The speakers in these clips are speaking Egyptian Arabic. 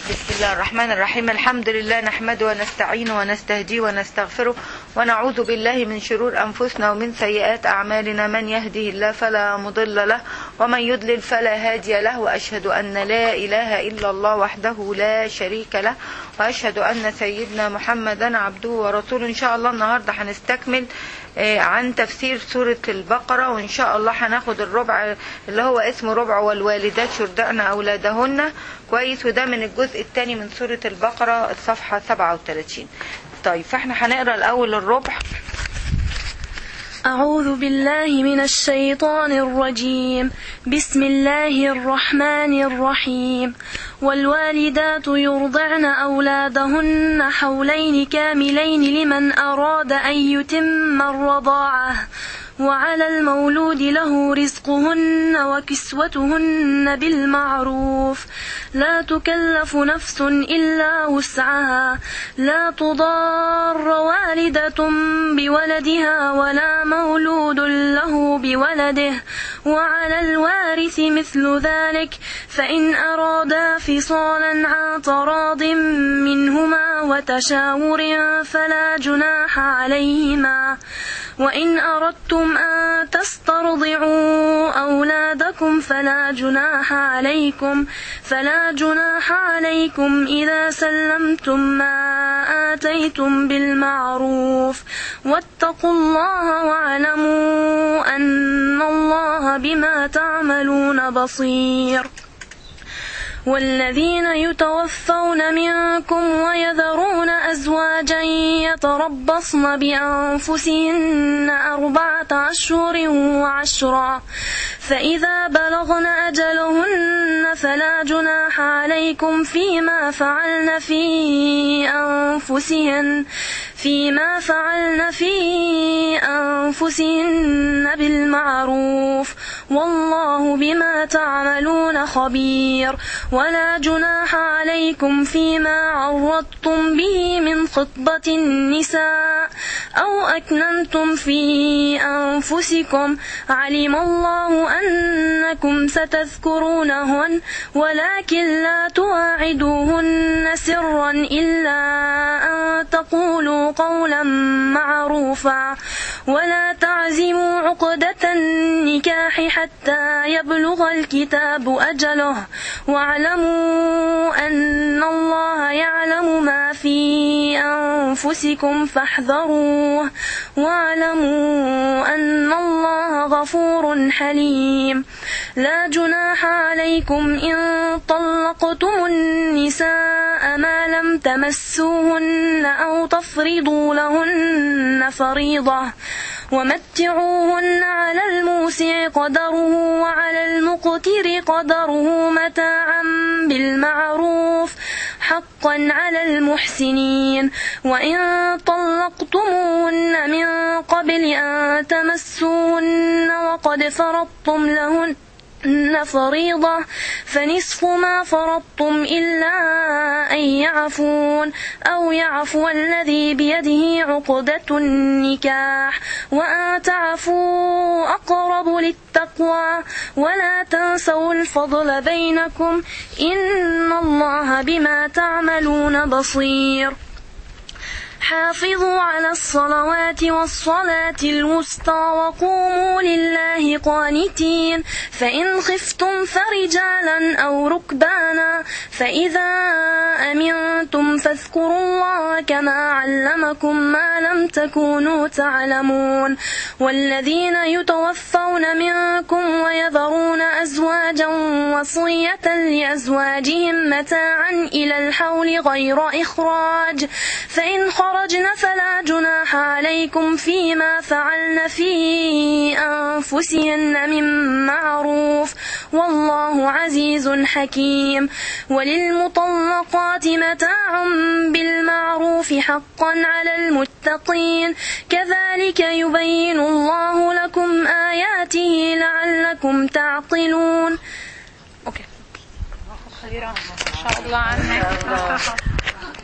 بسم الله الرحمن الرحيم الحمد لله نحمده ونستعينه ونستهديه ونستغفره ونعوذ بالله من شرور أنفسنا ومن سيئات أعمالنا من يهده الله فلا مضل له ومن يضلل فلا هادي له وأشهد أن لا إله إلا الله وحده لا شريك له وأشهد أن سيدنا محمدا عبده ورسوله إن شاء الله النهاردة هنستكمل آه، عن تفسير سورة البقرة وإن شاء الله هناخد الربع اللي هو اسمه ربع والوالدات يرضعن أولادهن كويس وده من الجزء الثاني من سورة البقرة الصفحة 37 طيب فاحنا هنقرا الأول الربع أعوذ بالله من الشيطان الرجيم بسم الله الرحمن الرحيم والوالدات يرضعن أولادهن حولين كاملين لمن أراد أن يتم الرضاعة وعلى المولود له رزقهن وكسوتهن بالمعروف لا تكلف نفس إلا وسعها لا تضار والدة بولدها ولا مولود له بولده وعلى الوارث مثل ذلك فإن أرادا فصالا عن تراض منهما وتشاور فلا جناح عليهما وإن أردتم أن تسترضعوا أولادكم فلا جناح عليكم فلا جناح عليكم إذا سلمتم ما آتيتم بالمعروف واتقوا الله واعلموا أن الله بما تعملون بصير والذين يتوفون منكم ويذرون أزواجا يتربصن بأنفسهن أربعة أشهر وعشرا فإذا بلغن أجلهن فلا جناح عليكم فيما فعلن في أنفسهن فيما فعلن في أنفسهن بالمعروف والله بما تعملون خبير ولا جناح عليكم فيما عرضتم به من خطبة النساء أو أكننتم في أنفسكم علم الله أنكم ستذكرونهن ولكن لا تواعدوهن سرا إلا أن تقولوا قولا معروفا ولا تعزموا عقدة النكاح حتى يبلغ الكتاب أجله واعلموا أن الله يعلم ما في أنفسكم فاحذروه واعلموا أن الله غفور حليم لا جناح عليكم إن طلقتم النساء ما لم تمسوهن أو تفرضوا لهن فريضة ومتعوهن على الموسع قدره وعلى المقتر قدره متاعا بالمعروف حقا على المحسنين وإن طلقتموهن من قبل أن تمسوهن وقد فرضتم لهن إن فريضة فنصف ما فرضتم إلا أن يعفون أو يعفو الذي بيده عقدة النكاح وأن تعفوا أقرب للتقوى ولا تنسوا الفضل بينكم إن الله بما تعملون بصير حافظوا على الصلوات والصلاة الوسطى وقوموا لله قانتين فإن خفتم فرجالا أو ركبانا فإذا أمنتم فاذكروا الله كما علمكم ما لم تكونوا تعلمون والذين يتوفون منكم ويذرون أزواجا وصية لأزواجهم متاعا إلى الحول غير إخراج فإن خرجن فلا جناح عليكم فيما فعلن في أنفسهن من معروف والله عزيز حكيم وللمطلقات متاع بالمعروف حقا على المتقين كذلك يبين الله لكم آياته لعلكم تعقلون اوكي خبيرة ما شاء الله عنك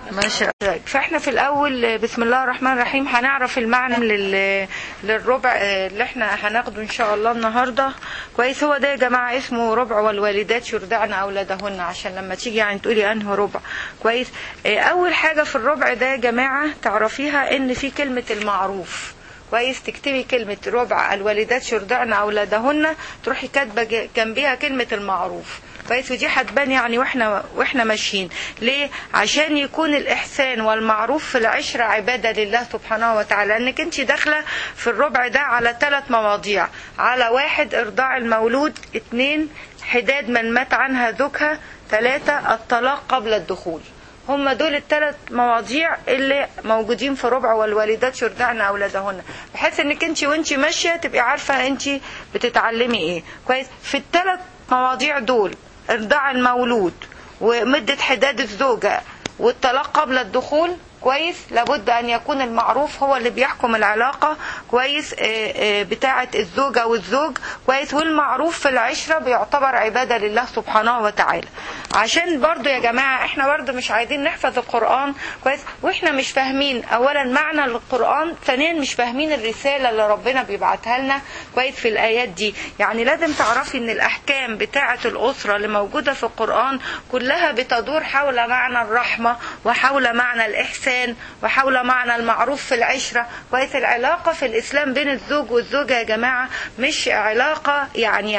ما شاء الله فاحنا في الاول بسم الله الرحمن الرحيم هنعرف المعنى لل... للربع اللي احنا هناخده ان شاء الله النهارده كويس هو ده يا جماعه اسمه ربع والوالدات يرضعن اولادهن عشان لما تيجي يعني تقولي انه ربع كويس اول حاجه في الربع ده يا جماعه تعرفيها ان في كلمه المعروف كويس تكتبي كلمة ربع الوالدات يرضعن أولادهن تروحي كاتبة جنبيها كلمة المعروف كويس ودي هتبان يعني واحنا واحنا ماشيين ليه عشان يكون الاحسان والمعروف في العشره عباده لله سبحانه وتعالى لانك انت داخله في الربع ده على ثلاث مواضيع على واحد ارضاع المولود اثنين حداد من مات عنها زوجها ثلاثه الطلاق قبل الدخول هم دول الثلاث مواضيع اللي موجودين في ربع والوالدات يرضعن اولادهن بحيث انك انت وانت ماشيه تبقي عارفه انت بتتعلمي ايه كويس في الثلاث مواضيع دول ارضاع المولود ومدة حداد الزوجة والطلاق قبل الدخول كويس لابد ان يكون المعروف هو اللي بيحكم العلاقه كويس بتاعه الزوجه والزوج كويس والمعروف في العشره بيعتبر عباده لله سبحانه وتعالى عشان برضو يا جماعه احنا برضو مش عايزين نحفظ القران كويس واحنا مش فاهمين اولا معنى القران ثانيا مش فاهمين الرساله اللي ربنا بيبعتها لنا كويس في الايات دي يعني لازم تعرفي ان الاحكام بتاعه الاسره اللي موجوده في القران كلها بتدور حول معنى الرحمه وحول معنى الاحسان الإحسان وحول معنى المعروف في العشرة كويس العلاقة في الإسلام بين الزوج والزوجة يا جماعة مش علاقة يعني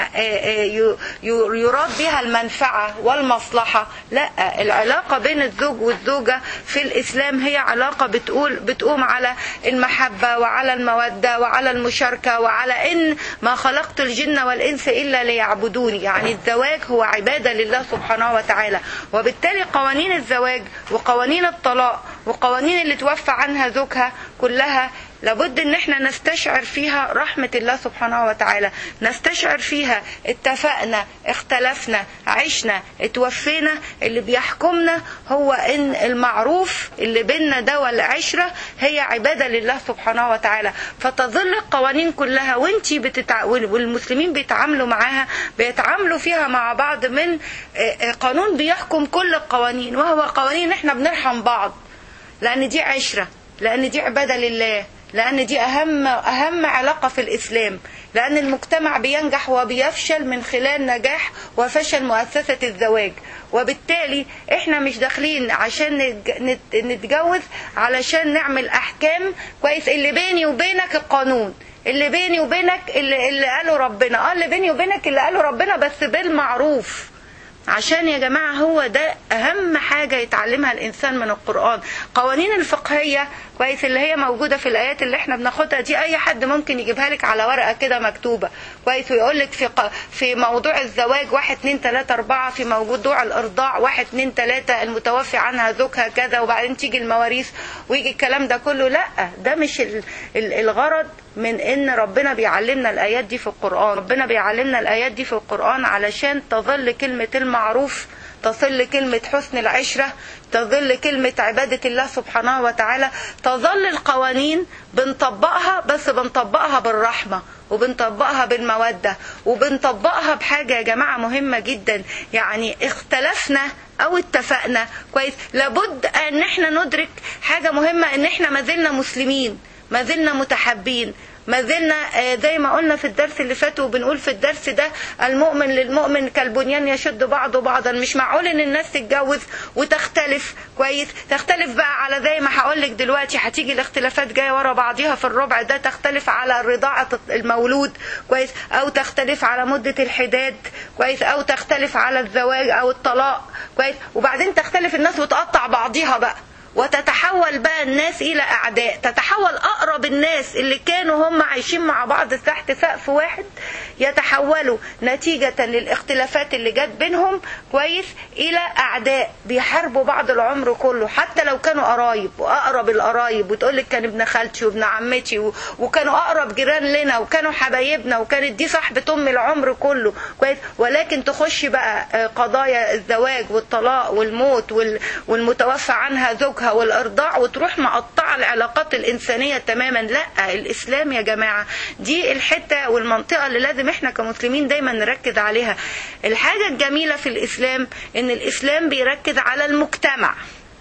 يراد بها المنفعة والمصلحة لا العلاقة بين الزوج والزوجة في الإسلام هي علاقة بتقول بتقوم على المحبة وعلى المودة وعلى المشاركة وعلى إن ما خلقت الجن والإنس إلا ليعبدوني يعني الزواج هو عبادة لله سبحانه وتعالى وبالتالي قوانين الزواج وقوانين الطلاق والقوانين اللي توفى عنها زوجها كلها لابد ان احنا نستشعر فيها رحمة الله سبحانه وتعالى نستشعر فيها اتفقنا اختلفنا عشنا اتوفينا اللي بيحكمنا هو ان المعروف اللي بيننا ده والعشرة هي عبادة لله سبحانه وتعالى فتظل القوانين كلها وانتي بتتع... والمسلمين بيتعاملوا معاها بيتعاملوا فيها مع بعض من قانون بيحكم كل القوانين وهو قوانين احنا بنرحم بعض لان دي عشرة لان دي عبادة لله لان دي اهم اهم علاقة في الاسلام لان المجتمع بينجح وبيفشل من خلال نجاح وفشل مؤسسة الزواج وبالتالي احنا مش داخلين عشان نتجوز علشان نعمل احكام كويس اللي بيني وبينك القانون اللي بيني وبينك اللي, اللي قاله ربنا اه اللي بيني وبينك اللي قاله ربنا بس بالمعروف عشان يا جماعة هو ده أهم حاجة يتعلمها الإنسان من القرآن قوانين الفقهية كويس اللي هي موجودة في الآيات اللي احنا بناخدها دي أي حد ممكن يجيبها لك على ورقة كده مكتوبة كويس ويقول لك في ق... في موضوع الزواج واحد اتنين تلاتة أربعة في موضوع الإرضاع واحد اتنين تلاتة المتوفي عنها زوجها كذا وبعدين تيجي المواريث ويجي الكلام ده كله لا ده مش ال... ال... الغرض من ان ربنا بيعلمنا الايات دي في القران ربنا بيعلمنا الايات دي في القران علشان تظل كلمه المعروف تظل كلمة حسن العشرة تظل كلمة عبادة الله سبحانه وتعالى تظل القوانين بنطبقها بس بنطبقها بالرحمة وبنطبقها بالمودة وبنطبقها بحاجة يا جماعة مهمة جدا يعني اختلفنا او اتفقنا كويس لابد ان احنا ندرك حاجة مهمة ان احنا ما زلنا مسلمين ما زلنا متحابين ما زلنا زي ما قلنا في الدرس اللي فات وبنقول في الدرس ده المؤمن للمؤمن كالبنيان يشد بعضه بعضا مش معقول ان الناس تتجوز وتختلف كويس تختلف بقى على زي ما هقول لك دلوقتي هتيجي الاختلافات جايه ورا بعضيها في الربع ده تختلف على رضاعه المولود كويس او تختلف على مده الحداد كويس او تختلف على الزواج او الطلاق كويس وبعدين تختلف الناس وتقطع بعضيها بقى وتتحول بقى الناس الى اعداء تتحول اقرب الناس اللي كانوا هم عايشين مع بعض تحت سقف واحد يتحولوا نتيجة للاختلافات اللي جت بينهم كويس الى اعداء بيحاربوا بعض العمر كله حتى لو كانوا قرايب واقرب القرايب وتقول لك كان ابن خالتي وابن عمتي وكانوا اقرب جيران لنا وكانوا حبايبنا وكانت دي صاحبة ام العمر كله كويس ولكن تخش بقى قضايا الزواج والطلاق والموت والمتوفى عنها زوجها والارضاع وتروح مقطعه العلاقات الانسانيه تماما لا الاسلام يا جماعه دي الحته والمنطقه اللي لازم احنا كمسلمين دايما نركز عليها الحاجه الجميله في الاسلام ان الاسلام بيركز على المجتمع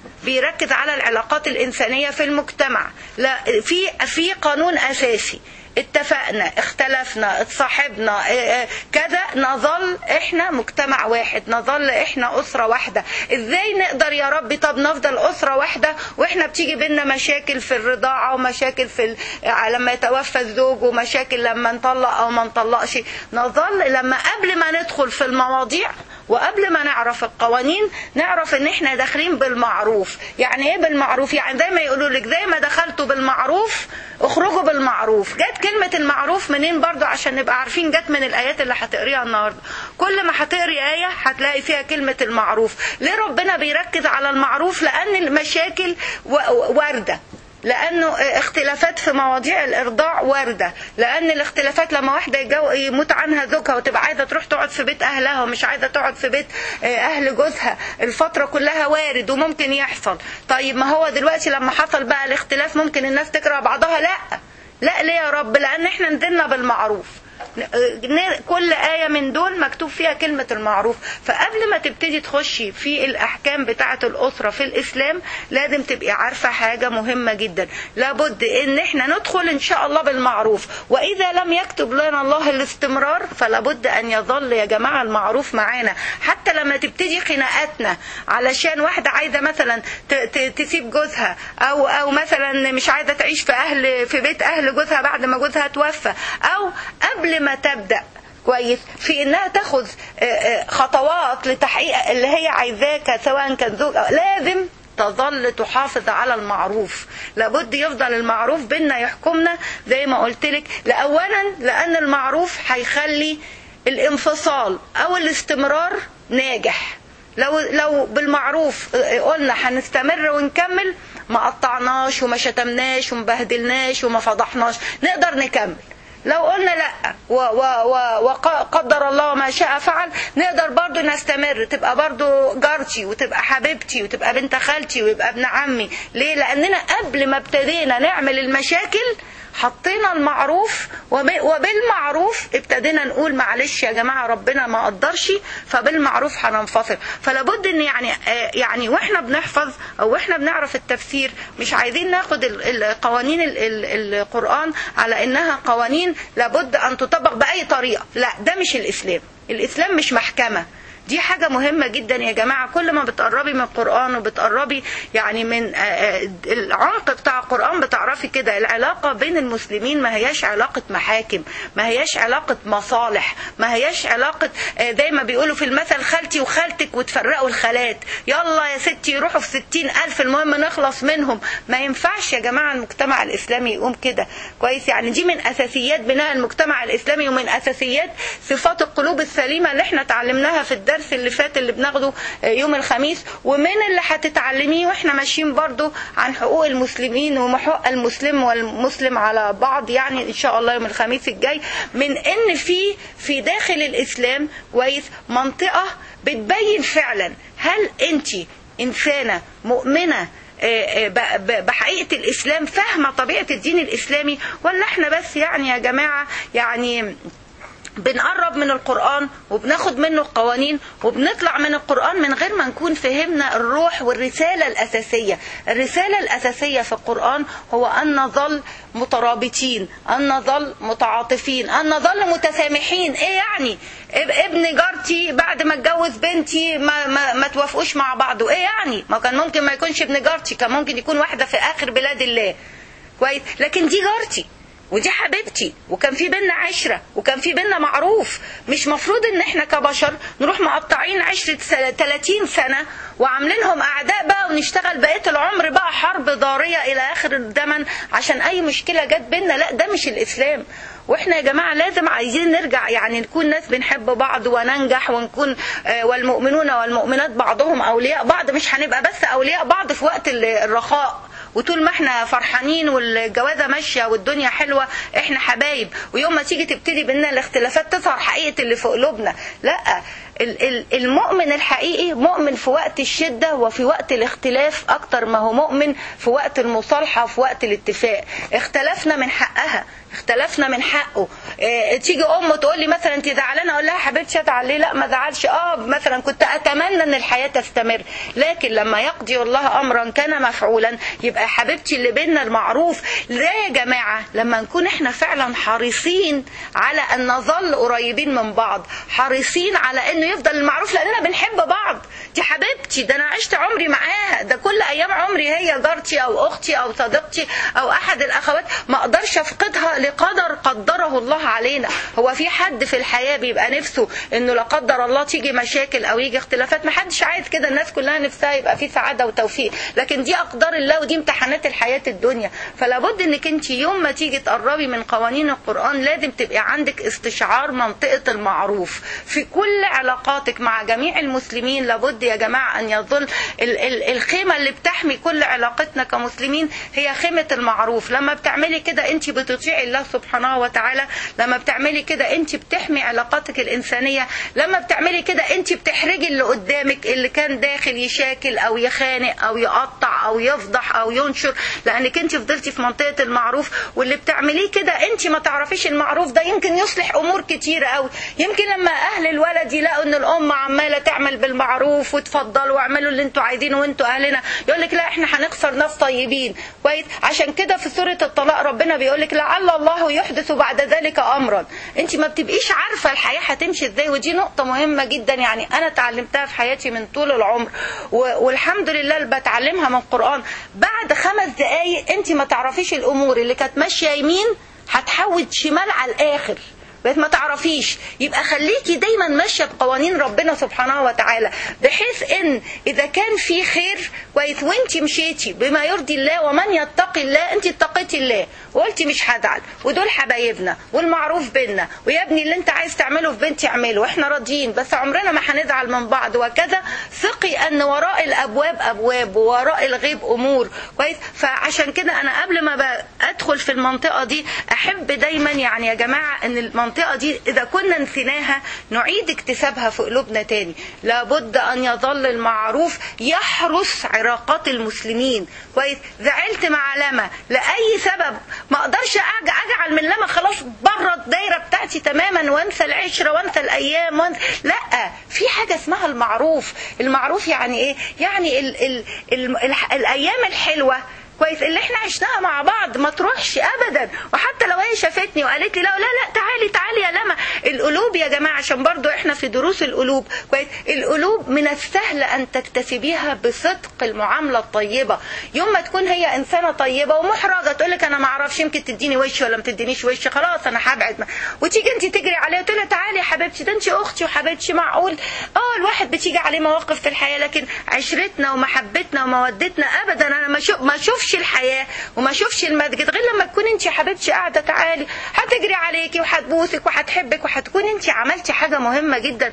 بيركز على العلاقات الإنسانية في المجتمع لا في في قانون أساسي اتفقنا اختلفنا اتصاحبنا اه اه كذا نظل احنا مجتمع واحد نظل احنا اسرة واحدة ازاي نقدر يا رب طب نفضل اسرة واحدة واحنا بتيجي بينا مشاكل في الرضاعة ومشاكل في ال... لما يتوفى الزوج ومشاكل لما نطلق او ما نطلقش نظل لما قبل ما ندخل في المواضيع وقبل ما نعرف القوانين نعرف ان احنا داخلين بالمعروف يعني ايه بالمعروف يعني زي ما يقولوا لك زي ما دخلتوا بالمعروف اخرجوا بالمعروف جت كلمة المعروف منين برضو عشان نبقى عارفين جت من الآيات اللي هتقريها النهاردة كل ما هتقري آية هتلاقي فيها كلمة المعروف ليه ربنا بيركز على المعروف لأن المشاكل واردة لانه اختلافات في مواضيع الارضاع وارده لان الاختلافات لما واحده يجو يموت عنها زوجها وتبقى عايزه تروح تقعد في بيت اهلها ومش عايزه تقعد في بيت اهل جوزها الفتره كلها وارد وممكن يحصل طيب ما هو دلوقتي لما حصل بقى الاختلاف ممكن الناس تكره بعضها لا لا ليه يا رب لان احنا نزلنا بالمعروف كل آية من دول مكتوب فيها كلمة المعروف فقبل ما تبتدي تخشي في الأحكام بتاعة الأسرة في الإسلام لازم تبقي عارفة حاجة مهمة جدا لابد إن احنا ندخل إن شاء الله بالمعروف وإذا لم يكتب لنا الله الاستمرار فلابد أن يظل يا جماعة المعروف معانا حتى لما تبتدي خناقاتنا علشان واحدة عايزة مثلا تسيب جوزها أو أو مثلا مش عايزة تعيش في أهل في بيت أهل جوزها بعد ما جوزها توفى أو قبل ما تبدأ كويس في انها تاخذ خطوات لتحقيق اللي هي عايزاه سواء كان زوج أو لازم تظل تحافظ على المعروف لابد يفضل المعروف بينا يحكمنا زي ما قلت لك لاولا لان المعروف هيخلي الانفصال او الاستمرار ناجح لو لو بالمعروف قلنا هنستمر ونكمل ما قطعناش وما شتمناش وما بهدلناش وما فضحناش نقدر نكمل لو قلنا لا وقدر الله ما شاء فعل نقدر برضو نستمر تبقى برضو جارتي وتبقى حبيبتي وتبقى بنت خالتي ويبقى ابن عمي ليه لاننا قبل ما ابتدينا نعمل المشاكل حطينا المعروف وبالمعروف ابتدينا نقول معلش يا جماعه ربنا ما قدرش فبالمعروف هننفصل فلابد ان يعني يعني واحنا بنحفظ او واحنا بنعرف التفسير مش عايزين ناخد قوانين القران على انها قوانين لابد ان تطبق باي طريقه لا ده مش الاسلام الاسلام مش محكمه دي حاجة مهمة جدا يا جماعة كل ما بتقربي من القرآن وبتقربي يعني من العمق بتاع القرآن بتعرفي كده العلاقة بين المسلمين ما هياش علاقة محاكم ما هياش علاقة مصالح ما هياش علاقة زي ما بيقولوا في المثل خالتي وخالتك وتفرقوا الخالات يلا يا ستي يروحوا في ستين ألف المهم نخلص منهم ما ينفعش يا جماعة المجتمع الإسلامي يقوم كده كويس يعني دي من أساسيات بناء المجتمع الإسلامي ومن أساسيات صفات القلوب السليمة اللي احنا تعلمناها في الدرس اللي فات اللي بناخده يوم الخميس ومن اللي هتتعلميه واحنا ماشيين برضو عن حقوق المسلمين وحقوق المسلم والمسلم على بعض يعني ان شاء الله يوم الخميس الجاي من ان في في داخل الاسلام كويس منطقه بتبين فعلا هل انت انسانه مؤمنه بحقيقة الإسلام فاهمة طبيعة الدين الإسلامي ولا احنا بس يعني يا جماعة يعني بنقرب من القرآن وبناخد منه القوانين وبنطلع من القرآن من غير ما نكون فهمنا الروح والرسالة الأساسية الرسالة الأساسية في القرآن هو أن نظل مترابطين أن نظل متعاطفين أن نظل متسامحين إيه يعني ابن جارتي بعد ما اتجوز بنتي ما, ما, ما توافقوش مع بعض ايه يعني ما كان ممكن ما يكونش ابن جارتي كان ممكن يكون واحدة في آخر بلاد الله كويس لكن دي جارتي ودي حبيبتي وكان في بينا عشرة وكان في بينا معروف مش مفروض ان احنا كبشر نروح مقطعين عشرة 30 سنة وعاملينهم اعداء بقى ونشتغل بقية العمر بقى حرب ضارية الى اخر الزمن عشان اي مشكلة جت بينا لا ده مش الاسلام واحنا يا جماعة لازم عايزين نرجع يعني نكون ناس بنحب بعض وننجح ونكون والمؤمنون والمؤمنات بعضهم اولياء بعض مش هنبقى بس اولياء بعض في وقت الرخاء وطول ما احنا فرحانين والجوازة ماشية والدنيا حلوة احنا حبايب ويوم ما تيجي تبتدي بينا الاختلافات تظهر حقيقة اللي في قلوبنا لا المؤمن الحقيقي مؤمن في وقت الشدة وفي وقت الاختلاف أكتر ما هو مؤمن في وقت المصالحة وفي وقت الاتفاق اختلفنا من حقها اختلفنا من حقه اه تيجي ام تقول لي مثلا انت زعلانه اقول لها حبيبتي ازعل ليه لا ما زعلش اه مثلا كنت اتمنى ان الحياه تستمر لكن لما يقضي الله امرا كان مفعولا يبقى حبيبتي اللي بينا المعروف لا يا جماعه لما نكون احنا فعلا حريصين على ان نظل قريبين من بعض حريصين على انه يفضل المعروف لاننا بنحب بعض دي حبيبتي ده انا عشت عمري معاها ده كل ايام عمري هي جارتي او اختي او صديقتي او احد الاخوات ما اقدرش افقدها لقدر قدره الله علينا هو في حد في الحياه بيبقى نفسه انه لا قدر الله تيجي مشاكل او يجي اختلافات ما حدش عايز كده الناس كلها نفسها يبقى في سعاده وتوفيق لكن دي اقدار الله ودي امتحانات الحياه الدنيا فلا بد انك انت يوم ما تيجي تقربي من قوانين القران لازم تبقي عندك استشعار منطقه المعروف في كل علاقاتك مع جميع المسلمين لابد يا جماعه ان يظل ال- ال- الخيمه اللي بتحمي كل علاقتنا كمسلمين هي خيمه المعروف لما بتعملي كده انت بتطيعي الله سبحانه وتعالى لما بتعملي كده انت بتحمي علاقاتك الانسانيه لما بتعملي كده انت بتحرجي اللي قدامك اللي كان داخل يشاكل او يخانق او يقطع او يفضح او ينشر لانك انت فضلتي في منطقه المعروف واللي بتعمليه كده انت ما تعرفيش المعروف ده يمكن يصلح امور كتيره قوي يمكن لما اهل الولد يلاقوا ان الام عماله تعمل بالمعروف وتفضلوا واعملوا اللي انتوا عايزينه وانتوا اهلنا يقول لك لا احنا هنخسر ناس طيبين كويس عشان كده في سوره الطلاق ربنا بيقول لك لعل الله يحدث بعد ذلك امرا انت ما بتبقيش عارفه الحياه هتمشي ازاي ودي نقطه مهمه جدا يعني انا اتعلمتها في حياتي من طول العمر و- والحمد لله اللي بتعلمها من القران بعد خمس دقائق انت ما تعرفيش الامور اللي كانت ماشيه يمين هتحول شمال على الاخر بس ما تعرفيش يبقى خليكي دايما ماشيه بقوانين ربنا سبحانه وتعالى بحيث ان اذا كان في خير كويس وانت مشيتي بما يرضي الله ومن يتقي الله انت اتقيتي الله وقلتي مش هزعل ودول حبايبنا والمعروف بينا ويا ابني اللي انت عايز تعمله في بنتي اعمله واحنا راضيين بس عمرنا ما هنزعل من بعض وكذا ثقي ان وراء الابواب ابواب ووراء الغيب امور كويس فعشان كده انا قبل ما ب- ادخل في المنطقه دي احب دايما يعني يا جماعه ان المنطقه دي اذا كنا نسيناها نعيد اكتسابها في قلوبنا تاني لابد ان يظل المعروف يحرس عراقات المسلمين كويس زعلت مع لما لاي سبب ما اقدرش أج- اجعل من لما خلاص بره الدايره بتاعتي تماما وانسى العشره وانسى الايام وانسى لا في حاجه اسمها المعروف المعروف يعني ايه يعني ال ال ال ال الايام الحلوه كويس اللي احنا عشناها مع بعض ما تروحش ابدا وحتى لو هي شافتني وقالت لي لا لا لا تعالي تعالي يا لما القلوب يا جماعه عشان برضو احنا في دروس القلوب كويس القلوب من السهل ان تكتسبيها بصدق المعامله الطيبه يوم ما تكون هي انسانه طيبه ومحرجه تقول لك انا ما اعرفش يمكن تديني وش ولا ما تدينيش وش خلاص انا هبعد وتيجي انت تجري عليها وتقول لها تعالي يا حبيبتي ده انت اختي وحبيبتي معقول اه الواحد بتيجي عليه مواقف في الحياه لكن عشرتنا ومحبتنا ومودتنا ابدا انا ما شوف ما اشوفش الحياه وما اشوفش المسجد غير لما تكون انت يا حبيبتي قاعده تعالي هتجري عليكي وهتبوسك وهتحبك وهتكون انت عملتي حاجه مهمه جدا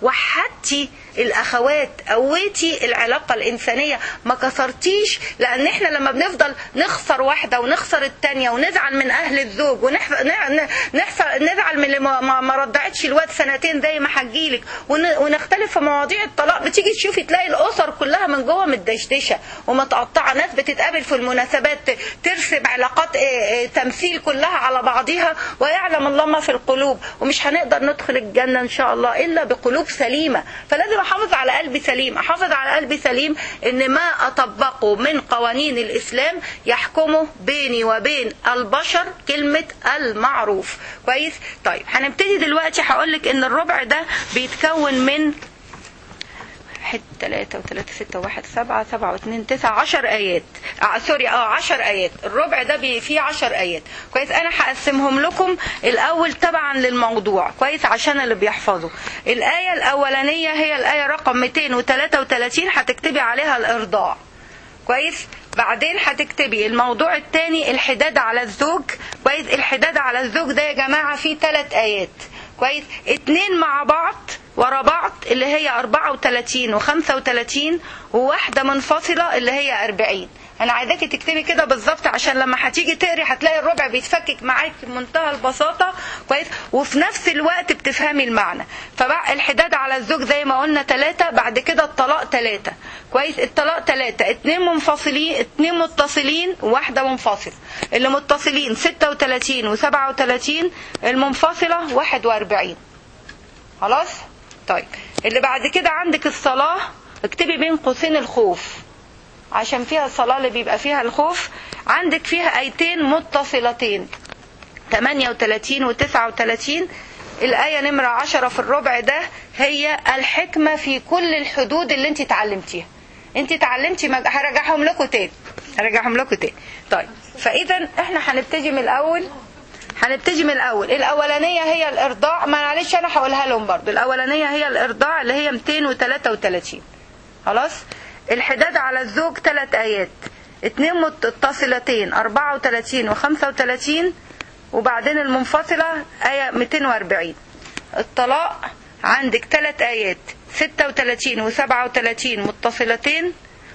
وحدتي الاخوات قويتي العلاقه الانسانيه ما كسرتيش لان احنا لما بنفضل نخسر واحده ونخسر الثانيه ونزعل من اهل الزوج ونحصل نزعل من اللي ما, ما, ما رضعتش الواد سنتين زي ما هجيلك ون- ونختلف في مواضيع الطلاق بتيجي تشوفي تلاقي الاسر كلها من جوه متدشدشه ومتقطعه ناس بتتقابل في المناسبات ترسم علاقات اه، اه، تمثيل كلها على بعضها ويعلم الله ما في القلوب ومش هنقدر ندخل الجنه ان شاء الله الا بقلوب سليمه فلازم احافظ على قلبي سليم احافظ على قلبي سليم ان ما اطبقه من قوانين الاسلام يحكمه بيني وبين البشر كلمه المعروف كويس طيب هنبتدي دلوقتي هقول لك ان الربع ده بيتكون من واحد تلاتة وتلاتة ستة واحد سبعة سبعة واتنين تسعة عشر آيات آه سوري اه عشر آيات الربع ده بي فيه عشر آيات كويس أنا هقسمهم لكم الأول تبعا للموضوع كويس عشان اللي بيحفظوا الآية الأولانية هي الآية رقم 233 هتكتبي عليها الإرضاع كويس بعدين هتكتبي الموضوع الثاني الحداد على الزوج كويس الحداد على الزوج ده يا جماعة فيه ثلاث آيات كويس اتنين مع بعض ورا بعض اللي هي 34 و35 وواحدة منفصلة اللي هي 40 انا عايزاكي تكتبي كده بالظبط عشان لما هتيجي تقري هتلاقي الربع بيتفكك معاك بمنتهى البساطة كويس وفي نفس الوقت بتفهمي المعنى فبقى الحداد على الزوج زي ما قلنا ثلاثة بعد كده الطلاق ثلاثة كويس الطلاق ثلاثة اتنين منفصلين اتنين متصلين وواحدة منفصلة اللي متصلين 36 و37 المنفصلة 41 خلاص طيب اللي بعد كده عندك الصلاة اكتبي بين قوسين الخوف عشان فيها الصلاة اللي بيبقى فيها الخوف عندك فيها ايتين متصلتين 38 و 39 الآية نمرة 10 في الربع ده هي الحكمة في كل الحدود اللي انت اتعلمتيها انت اتعلمتي مج... هرجعهم لكم تاني هرجعهم لكم تاني طيب فاذا احنا هنبتدي من الاول هنبتدي من الاول الاولانيه هي الارضاع معلش انا هقولها لهم برضو الاولانيه هي الارضاع اللي هي 233 خلاص الحداد على الزوج ثلاث ايات اتنين متصلتين 34 و35 وبعدين المنفصلة آية 240 الطلاق عندك ثلاث آيات 36 و37 متصلتين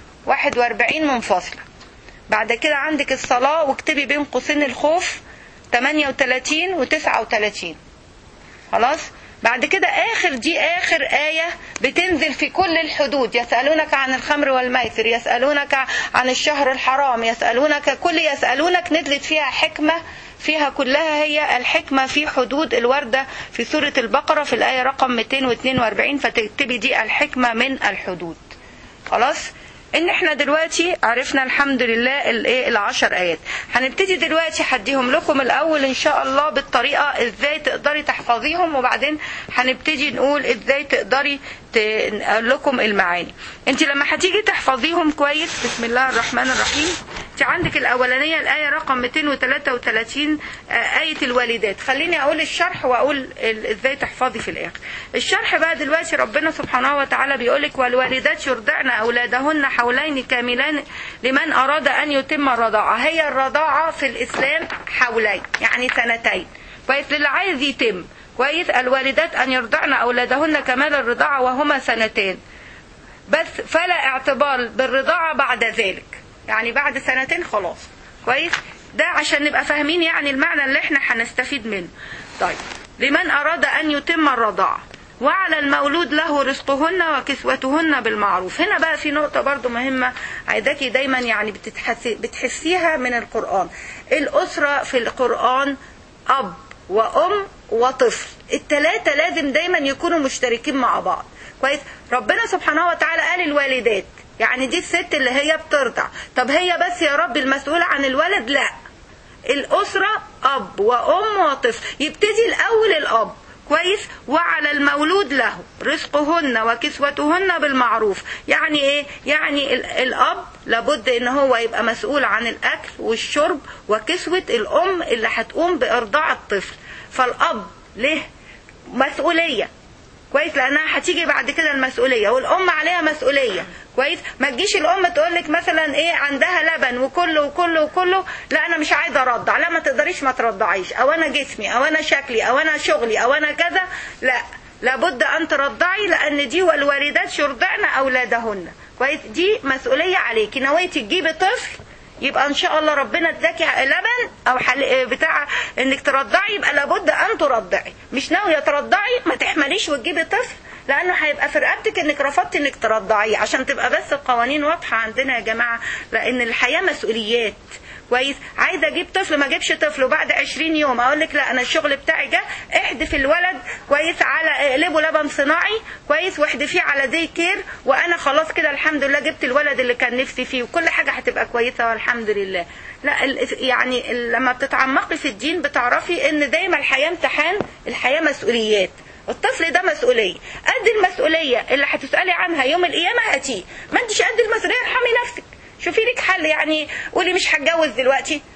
41 منفصلة بعد كده عندك الصلاة واكتبي بين قوسين الخوف 38 و39 خلاص بعد كده آخر دي آخر آية بتنزل في كل الحدود يسألونك عن الخمر والميسر يسألونك عن الشهر الحرام يسألونك كل يسألونك نزلت فيها حكمة فيها كلها هي الحكمة في حدود الوردة في سورة البقرة في الآية رقم 242 فتكتبي دي الحكمة من الحدود خلاص ان احنا دلوقتي عرفنا الحمد لله الايه العشر ايات هنبتدي دلوقتي هديهم لكم الاول ان شاء الله بالطريقه ازاي تقدري تحفظيهم وبعدين هنبتدي نقول ازاي تقدري نقول لكم المعاني انت لما هتيجي تحفظيهم كويس بسم الله الرحمن الرحيم انت عندك الاولانيه الايه رقم 233 ايه الوالدات خليني اقول الشرح واقول ازاي تحفظي في الاخر الشرح بقى دلوقتي ربنا سبحانه وتعالى بيقول لك والوالدات يرضعن اولادهن حولين كاملين لمن اراد ان يتم الرضاعه هي الرضاعه في الاسلام حولين يعني سنتين كويس للي عايز يتم كويس الوالدات ان يرضعن اولادهن كمال الرضاعه وهما سنتين بس فلا اعتبار بالرضاعه بعد ذلك يعني بعد سنتين خلاص كويس ده عشان نبقى فاهمين يعني المعنى اللي احنا هنستفيد منه طيب لمن اراد ان يتم الرضاعه وعلى المولود له رزقهن وكسوتهن بالمعروف هنا بقى في نقطة برضو مهمة عايزاكي دايما يعني بتتحسي بتحسيها من القرآن الأسرة في القرآن أب وأم وطفل التلاتة لازم دايما يكونوا مشتركين مع بعض كويس ربنا سبحانه وتعالى قال الوالدات يعني دي الست اللي هي بترضع طب هي بس يا رب المسؤولة عن الولد لا الأسرة أب وأم وطفل يبتدي الأول الأب كويس وعلى المولود له رزقهن وكسوتهن بالمعروف يعني ايه يعني الاب لابد ان هو يبقى مسؤول عن الاكل والشرب وكسوة الام اللي هتقوم بارضاع الطفل فالاب له مسؤولية كويس لانها هتيجي بعد كده المسؤوليه والام عليها مسؤوليه كويس ما تجيش الام تقول لك مثلا ايه عندها لبن وكله وكله وكله لا انا مش عايزه ارضع لا ما تقدريش ما ترضعيش او انا جسمي او انا شكلي او انا شغلي او انا كذا لا لابد ان ترضعي لان دي والوالدات يرضعن اولادهن كويس دي مسؤوليه عليكي نويتي تجيبي طفل يبقى ان شاء الله ربنا اداكي لبن او حل... بتاع انك ترضعي يبقى لابد ان ترضعي مش ناويه ترضعي ما تحمليش وتجيبي طفل لانه هيبقى في رقبتك انك رفضتي انك ترضعيه عشان تبقى بس القوانين واضحه عندنا يا جماعه لان الحياه مسؤوليات كويس عايزه اجيب طفل ما اجيبش طفل وبعد 20 يوم اقول لك لا انا الشغل بتاعي جه احدف الولد كويس على اقلبه لبن صناعي كويس واحدفيه على دي كير وانا خلاص كده الحمد لله جبت الولد اللي كان نفسي فيه وكل حاجه هتبقى كويسه والحمد لله لا يعني لما بتتعمقي في الدين بتعرفي ان دايما الحياه امتحان الحياه مسؤوليات الطفل ده مسؤولية قد المسؤولية اللي هتسألي عنها يوم القيامة هاتيه ما انتش قد المسؤولية ارحمي نفسك شوفي لك حل يعني قولي مش هتجوز دلوقتي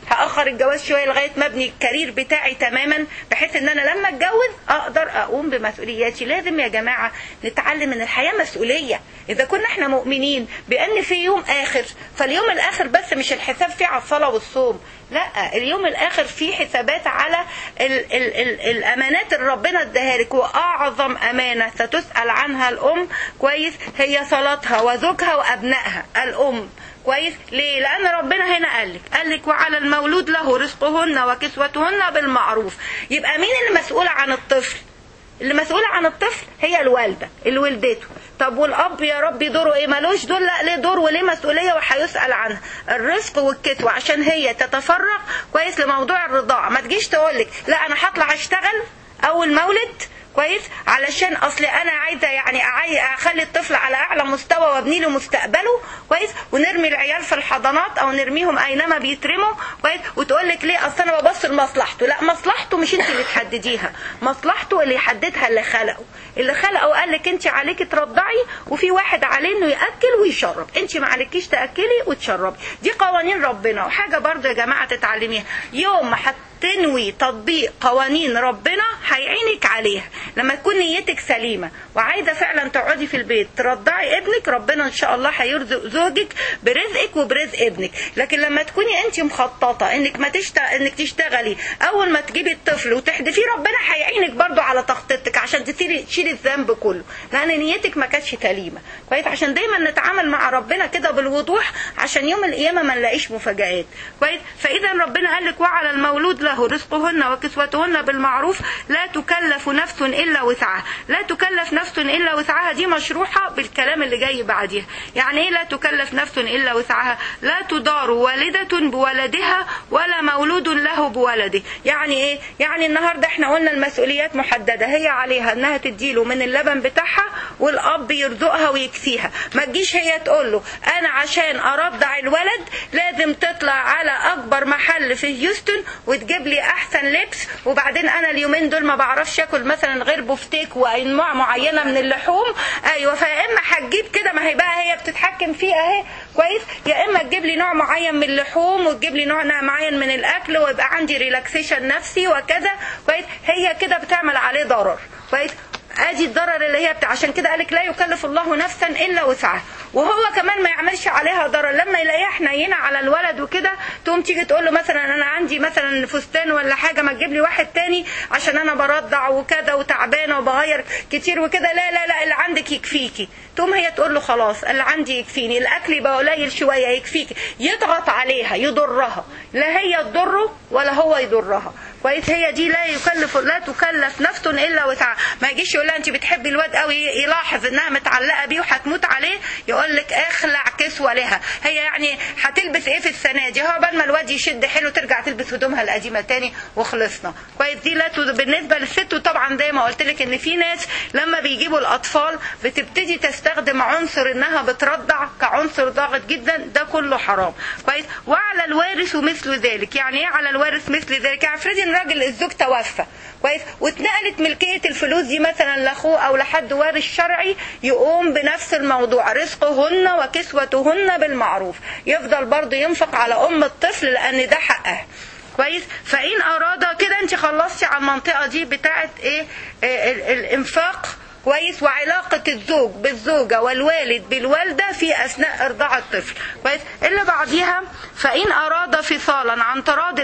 هاخر الجواز شويه لغايه ما ابني الكارير بتاعي تماما بحيث ان انا لما اتجوز اقدر اقوم بمسؤولياتي لازم يا جماعه نتعلم ان الحياه مسؤوليه اذا كنا احنا مؤمنين بان في يوم اخر فاليوم الاخر بس مش الحساب فيه على الصلاه والصوم لا اليوم الاخر فيه حسابات على ال ال ال الامانات اللي ربنا اداها لك واعظم امانه ستسال عنها الام كويس هي صلاتها وزوجها وابنائها الام كويس ليه لان ربنا هنا قال لك قال لك وعلى المولود له رزقهن وكسوتهن بالمعروف يبقى مين اللي مسؤول عن الطفل اللي مسؤولة عن الطفل هي الوالدة اللي ولدته طب والاب يا ربي دوره ايه ملوش دور لا ليه دور وليه مسؤوليه وهيسال عنها الرزق والكسوه عشان هي تتفرغ كويس لموضوع الرضاعه ما تجيش تقول لك لا انا هطلع اشتغل اول مولد كويس علشان اصل انا عايزه يعني اخلي الطفل على اعلى مستوى وابني له مستقبله كويس ونرمي العيال في الحضانات او نرميهم اينما بيترموا كويس وتقول لك ليه اصل انا ببص لمصلحته لا مصلحته مش انت اللي تحدديها مصلحته اللي يحددها اللي خلقه اللي خلقه وقال لك انت عليك ترضعي وفي واحد عليه انه ياكل ويشرب انت ما عليكيش تاكلي وتشربي دي قوانين ربنا وحاجه برضه يا جماعه تتعلميها يوم ما تنوي تطبيق قوانين ربنا هيعينك عليها لما تكون نيتك سليمة وعايزة فعلا تقعدي في البيت ترضعي ابنك ربنا ان شاء الله هيرزق زوجك برزقك وبرزق ابنك لكن لما تكوني انت مخططة انك ما تشت... انك تشتغلي اول ما تجيبي الطفل وتحدفيه ربنا هيعينك برضو على تخطيطك عشان تشيلي تشيلي الذنب كله لان نيتك ما كانتش سليمة كويس عشان دايما نتعامل مع ربنا كده بالوضوح عشان يوم القيامة ما نلاقيش مفاجآت كويس فاذا ربنا قال لك وعلى المولود له رزقهن وكسوتهن بالمعروف لا تكلف نفس الا وسعها لا تكلف نفس الا وسعها دي مشروحه بالكلام اللي جاي بعديها يعني ايه لا تكلف نفس الا وسعها لا تدار والده بولدها ولا مولود له بولده يعني ايه يعني النهارده احنا قلنا المسؤوليات محدده هي عليها انها تديله من اللبن بتاعها والاب يرزقها ويكفيها ما تجيش هي تقول له انا عشان ارضع الولد لازم تطلع على اكبر محل في هيوستن وتجيب لي احسن لبس وبعدين انا اليومين دول ما بعرفش اكل مثلا غير بفتيك وانواع معينه من اللحوم ايوه فيا اما هتجيب كده ما هي بقى هي بتتحكم فيه اهي كويس يا اما تجيب لي نوع معين من اللحوم وتجيب لي نوع معين من الاكل ويبقى عندي ريلاكسيشن نفسي وكذا كويس هي كده بتعمل عليه ضرر كويس ادي الضرر اللي هي بتاع عشان كده قالك لا يكلف الله نفسا الا وسعها وهو كمان ما يعملش عليها ضرر لما يلاقيها حنينه على الولد وكده تقوم تيجي تقول له مثلا انا عندي مثلا فستان ولا حاجه ما تجيب لي واحد تاني عشان انا برضع وكذا وتعبانه وبغير كتير وكده لا لا لا اللي عندك يكفيكي تقوم هي تقول له خلاص اللي عندي يكفيني الاكل يبقى قليل شويه يكفيكي يضغط عليها يضرها لا هي تضره ولا هو يضرها كويس هي دي لا يكلف لا تكلف نفس الا وسعها ما يجيش يقول لها انت بتحبي الواد قوي يلاحظ انها متعلقه بيه وهتموت عليه يقول لك اخلع كسوه لها هي يعني هتلبس ايه في السنه دي هو بدل ما الواد يشد حلو ترجع تلبس هدومها القديمه تاني وخلصنا كويس دي لا بالنسبه للست وطبعا زي ما قلت لك ان في ناس لما بيجيبوا الاطفال بتبتدي تستخدم عنصر انها بترضع كعنصر ضاغط جدا ده كله حرام كويس وعلى الوارث ومثل ذلك يعني ايه على الوارث مثل ذلك يعني افرضي ان راجل الزوج توفى كويس واتنقلت ملكيه الفلوس دي مثلا لاخوه او لحد وارث شرعي يقوم بنفس الموضوع رزقهن وكسوتهن بالمعروف يفضل برضه ينفق على ام الطفل لان ده حقها كويس فان اراد كده انت خلصتي على المنطقه دي بتاعه ايه, إيه الانفاق كويس وعلاقة الزوج بالزوجة والوالد بالوالدة في أثناء إرضاع الطفل كويس اللي بعديها فإن أراد فصالا عن تراض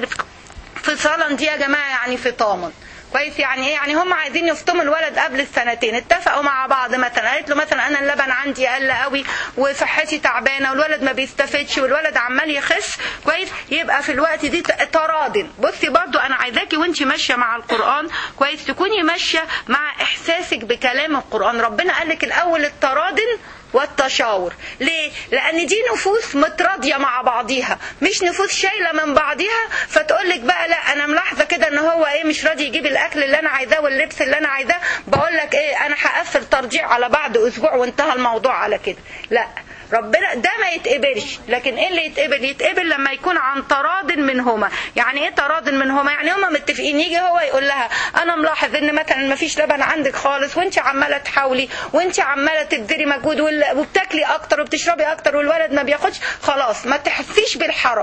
فصالا دي يا جماعة يعني فطاما كويس يعني ايه يعني هم عايزين يفطموا الولد قبل السنتين اتفقوا مع بعض مثلا قالت له مثلا انا اللبن عندي قل قوي وصحتي تعبانه والولد ما بيستفدش والولد عمال يخس كويس يبقى في الوقت دي تراض بصي برضو انا عايزاكي وانت ماشيه مع القران كويس تكوني ماشيه مع احساسك بكلام القران ربنا قال لك الاول التراض والتشاور ليه لان دي نفوس متراضيه مع بعضيها مش نفوس شايله من بعضيها فتقول لك بقى لا انا ملاحظه كده ان هو ايه مش راضي يجيب الاكل اللي انا عايزاه واللبس اللي انا عايزاه بقول لك ايه انا هقفل ترجيع على بعد اسبوع وانتهى الموضوع على كده لا ربنا ده ما يتقبلش لكن ايه اللي يتقبل يتقبل لما يكون عن تراض منهما يعني ايه تراض منهما يعني هما متفقين يجي هو يقول لها انا ملاحظ ان مثلا ما فيش لبن عندك خالص وانت عماله تحاولي وانت عماله تبذلي مجهود وبتاكلي اكتر وبتشربي اكتر والولد ما بياخدش خلاص ما تحسيش بالحرج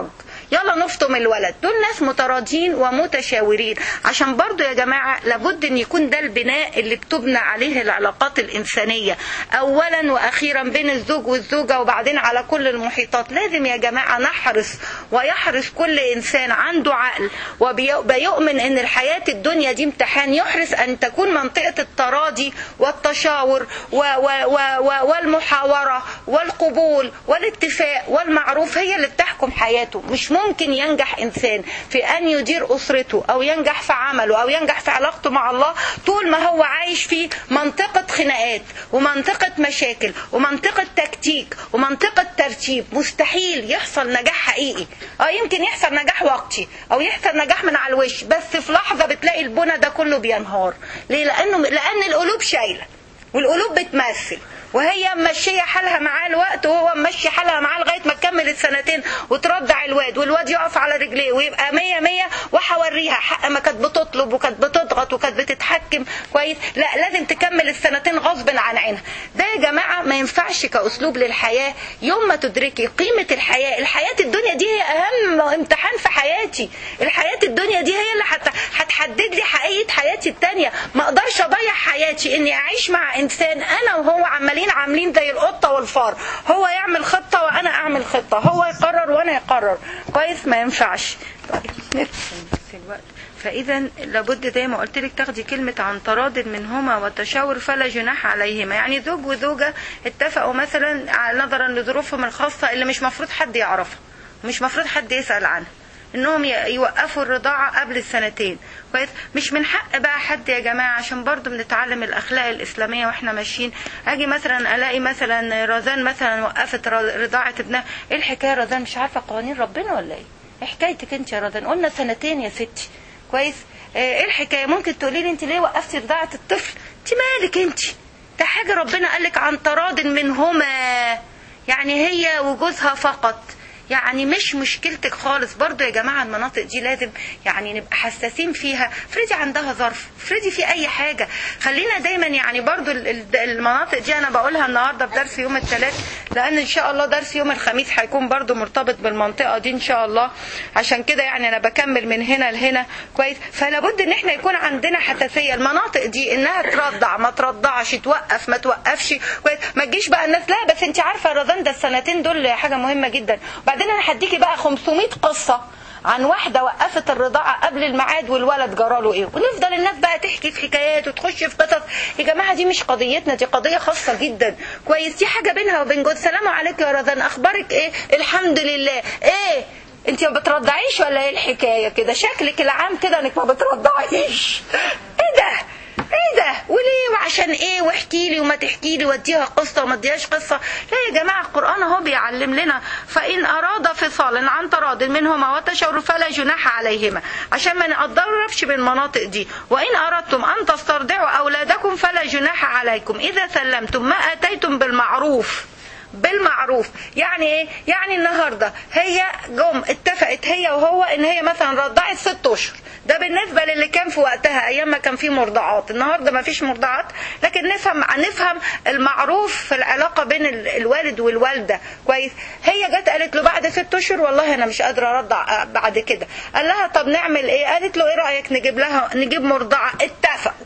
يلا نفطم الولد دول ناس متراضين ومتشاورين عشان برضو يا جماعة لابد ان يكون ده البناء اللي بتبنى عليه العلاقات الانسانية اولا واخيرا بين الزوج والزوجة وبعدين على كل المحيطات لازم يا جماعة نحرص ويحرص كل انسان عنده عقل وبيؤمن ان الحياة الدنيا دي امتحان يحرص ان تكون منطقة التراضي والتشاور و و و و والمحاورة والقبول والاتفاق والمعروف هي اللي بتحكم حياته مش ممكن ينجح انسان في ان يدير اسرته او ينجح في عمله او ينجح في علاقته مع الله طول ما هو عايش في منطقة خناقات ومنطقة مشاكل ومنطقة تكتيك ومنطقة ترتيب مستحيل يحصل نجاح حقيقي اه يمكن يحصل نجاح وقتي او يحصل نجاح من على الوش بس في لحظة بتلاقي البنى ده كله بينهار ليه لانه لان القلوب شايلة والقلوب بتمثل وهي ممشيه حالها معاه الوقت وهو ممشي حالها معاه لغايه ما تكمل السنتين وترضع الواد والواد يقف على رجليه ويبقى مية مية وهوريها حق ما كانت بتطلب وكانت بتضغط وكانت بتتحكم كويس لا لازم تكمل السنتين غصب عن عينها ده يا جماعه ما ينفعش كاسلوب للحياه يوم ما تدركي قيمه الحياه الحياه الدنيا دي هي اهم امتحان في حياتي الحياه الدنيا دي هي اللي هتحدد لي حقيقه حياتي التانية ما اقدرش اضيع حياتي اني اعيش مع انسان انا وهو عمالين عمالين عاملين زي القطة والفار هو يعمل خطة وانا اعمل خطة هو يقرر وانا يقرر كويس ما ينفعش طيب فاذا لابد زي ما قلت لك تاخدي كلمه عن تراض منهما وتشاور فلا جناح عليهما يعني زوج وزوجه اتفقوا مثلا نظرا لظروفهم الخاصه اللي مش مفروض حد يعرفها مش مفروض حد يسال عنها انهم يوقفوا الرضاعة قبل السنتين كويس مش من حق بقى حد يا جماعة عشان برضو بنتعلم الاخلاق الاسلامية واحنا ماشيين اجي مثلا الاقي مثلا رزان مثلا وقفت رضاعة ابنها ايه الحكاية رزان مش عارفة قوانين ربنا ولا ايه ايه حكايتك انت يا رزان قلنا سنتين يا ستي كويس ايه الحكاية ممكن تقولي لي انت ليه وقفتي رضاعة الطفل انت مالك انت ده حاجة ربنا قالك عن تراض منهما يعني هي وجوزها فقط يعني مش مشكلتك خالص برضو يا جماعة المناطق دي لازم يعني نبقى حساسين فيها افرضي عندها ظرف افرضي في اي حاجة خلينا دايما يعني برضو المناطق دي انا بقولها النهاردة في درس يوم الثلاث لان ان شاء الله درس يوم الخميس هيكون برضو مرتبط بالمنطقة دي ان شاء الله عشان كده يعني انا بكمل من هنا لهنا كويس فلا بد ان احنا يكون عندنا حساسية المناطق دي انها ترضع ما ترضعش توقف ما توقفش كويس ما تجيش بقى الناس لا بس انت عارفة رضان ده السنتين دول حاجة مهمة جدا بعدين انا هديكي بقى 500 قصة عن واحدة وقفت الرضاعة قبل الميعاد والولد جراله ايه ونفضل الناس بقى تحكي في حكايات وتخش في قصص يا جماعة دي مش قضيتنا دي قضية خاصة جدا كويس دي حاجة بينها وبين جوز سلام عليك يا رزان اخبارك ايه الحمد لله ايه انت ما بترضعيش ولا ايه الحكاية كده شكلك العام كده انك ما بترضعيش ايه ده ايه ده وليه وعشان ايه واحكي لي وما تحكي لي واديها قصه وما اديهاش قصه لا يا جماعه القران اهو بيعلم لنا فان اراد فصالا عن تراض منهما وتشاور فلا جناح عليهما عشان ما نقدرش بالمناطق دي وان اردتم ان تسترضعوا اولادكم فلا جناح عليكم اذا سلمتم ما اتيتم بالمعروف بالمعروف يعني ايه يعني النهارده هي جم اتفقت هي وهو ان هي مثلا رضعت ست اشهر ده بالنسبه للي كان في وقتها ايام ما كان في مرضعات النهارده ما فيش مرضعات لكن نفهم نفهم المعروف في العلاقه بين الوالد والوالده كويس هي جت قالت له بعد ست اشهر والله انا مش قادره ارضع بعد كده قال لها طب نعمل ايه قالت له ايه رايك نجيب لها نجيب مرضعه اتفقوا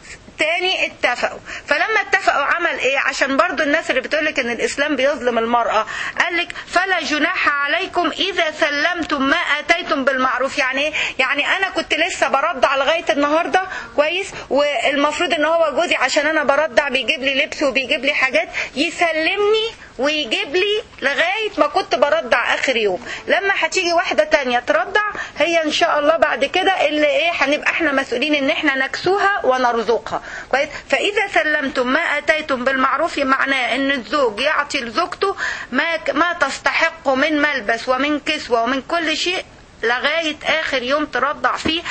تاني اتفقوا فلما اتفقوا عمل ايه عشان برضو الناس اللي بتقولك ان الاسلام بيظلم المرأة قالك فلا جناح عليكم اذا سلمتم ما اتيتم بالمعروف يعني ايه يعني انا كنت لسه برضع لغاية النهاردة كويس والمفروض ان هو جوزي عشان انا برضع بيجيب لي لبس وبيجيب لي حاجات يسلمني ويجيب لي لغاية ما كنت برضع اخر يوم لما هتيجي واحدة تانية ترضع هي ان شاء الله بعد كده اللي ايه هنبقى احنا مسؤولين ان احنا نكسوها ونرزقها كويس فاذا سلمتم ما اتيتم بالمعروف معناه ان الزوج يعطي لزوجته ما ما تستحق من ملبس ومن كسوة ومن كل شيء لغاية آخر يوم ترضع فيه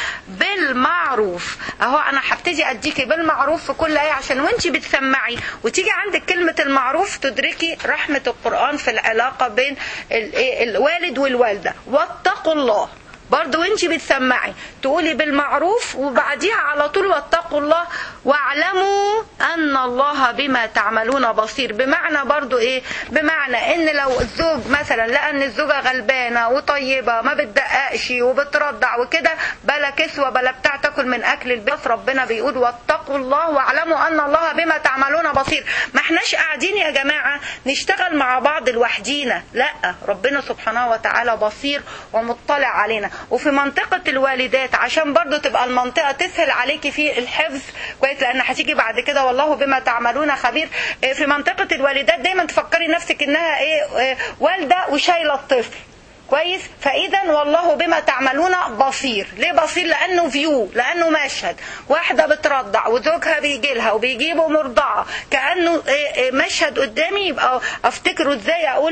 بالمعروف أهو أنا هبتدي أديكي بالمعروف في كل آية عشان وانتي بتسمعي وتيجي عندك كلمة المعروف تدركي رحمة القرآن في العلاقة بين الوالد والوالدة واتقوا الله برضو وانت بتسمعي تقولي بالمعروف وبعديها على طول واتقوا الله واعلموا ان الله بما تعملون بصير بمعنى برضو ايه بمعنى ان لو الزوج مثلا لقى ان الزوجه غلبانه وطيبه ما بتدققش وبترضع وكده بلا كسوه بلا بتاع تاكل من اكل البيت ربنا بيقول واتقوا الله واعلموا ان الله بما تعملون بصير ما احناش قاعدين يا جماعه نشتغل مع بعض لوحدينا لا ربنا سبحانه وتعالى بصير ومطلع علينا وفي منطقه الوالدات عشان برضو تبقى المنطقه تسهل عليكي في الحفظ كويس لان هتيجي بعد كده والله بما تعملون خبير إيه في منطقه الوالدات دايما تفكري نفسك انها ايه, إيه والده وشايله الطفل كويس فاذا والله بما تعملون بصير ليه بصير لانه فيو لانه مشهد واحده بترضع وزوجها بيجي لها وبيجيبوا مرضعه كانه مشهد قدامي يبقى افتكره ازاي اقول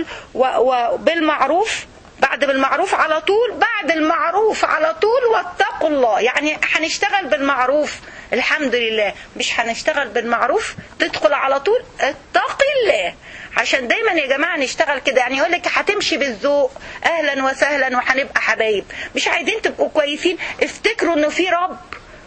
وبالمعروف بعد بالمعروف على طول بعد المعروف على طول واتقوا الله يعني هنشتغل بالمعروف الحمد لله مش هنشتغل بالمعروف تدخل على طول اتقي الله عشان دايما يا جماعه نشتغل كده يعني يقول لك هتمشي بالذوق اهلا وسهلا وهنبقى حبايب مش عايزين تبقوا كويسين افتكروا انه في رب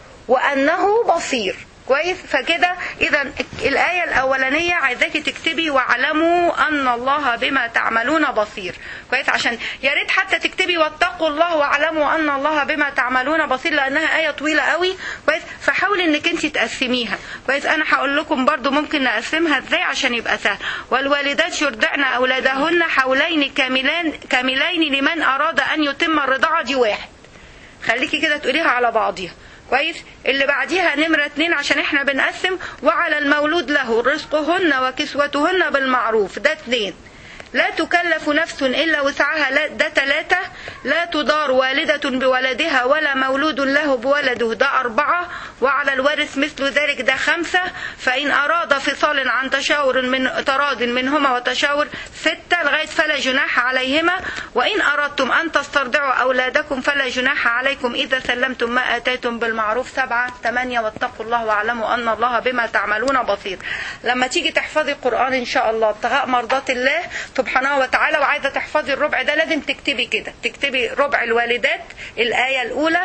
وانه بصير كويس فكده اذا الايه الاولانيه عايزاكي تكتبي واعلموا ان الله بما تعملون بصير كويس عشان يا ريت حتى تكتبي واتقوا الله واعلموا ان الله بما تعملون بصير لانها ايه طويله قوي كويس فحاولي انك انت تقسميها كويس انا هقول لكم برضو ممكن نقسمها ازاي عشان يبقى سهل والوالدات يرضعن اولادهن حولين كاملين كاملين لمن اراد ان يتم الرضاعه دي واحد خليكي كده تقوليها على بعضيها كويس اللي بعديها نمرة اتنين عشان احنا بنقسم وعلى المولود له رزقهن وكسوتهن بالمعروف ده اتنين لا تكلف نفس إلا وسعها لا ده ثلاثة لا تضار والدة بولدها ولا مولود له بولده ده أربعة وعلى الوارث مثل ذلك ده خمسة فإن أراد فصال عن تشاور من تراض منهما وتشاور ستة لغاية فلا جناح عليهما وإن أردتم أن تسترضعوا أولادكم فلا جناح عليكم إذا سلمتم ما آتيتم بالمعروف سبعة ثمانية واتقوا الله واعلموا أن الله بما تعملون بصير لما تيجي تحفظي القرآن إن شاء الله ابتغاء مرضات الله سبحانه وتعالى وعايزه تحفظي الربع ده لازم تكتبي كده تكتبي ربع الوالدات الايه الاولى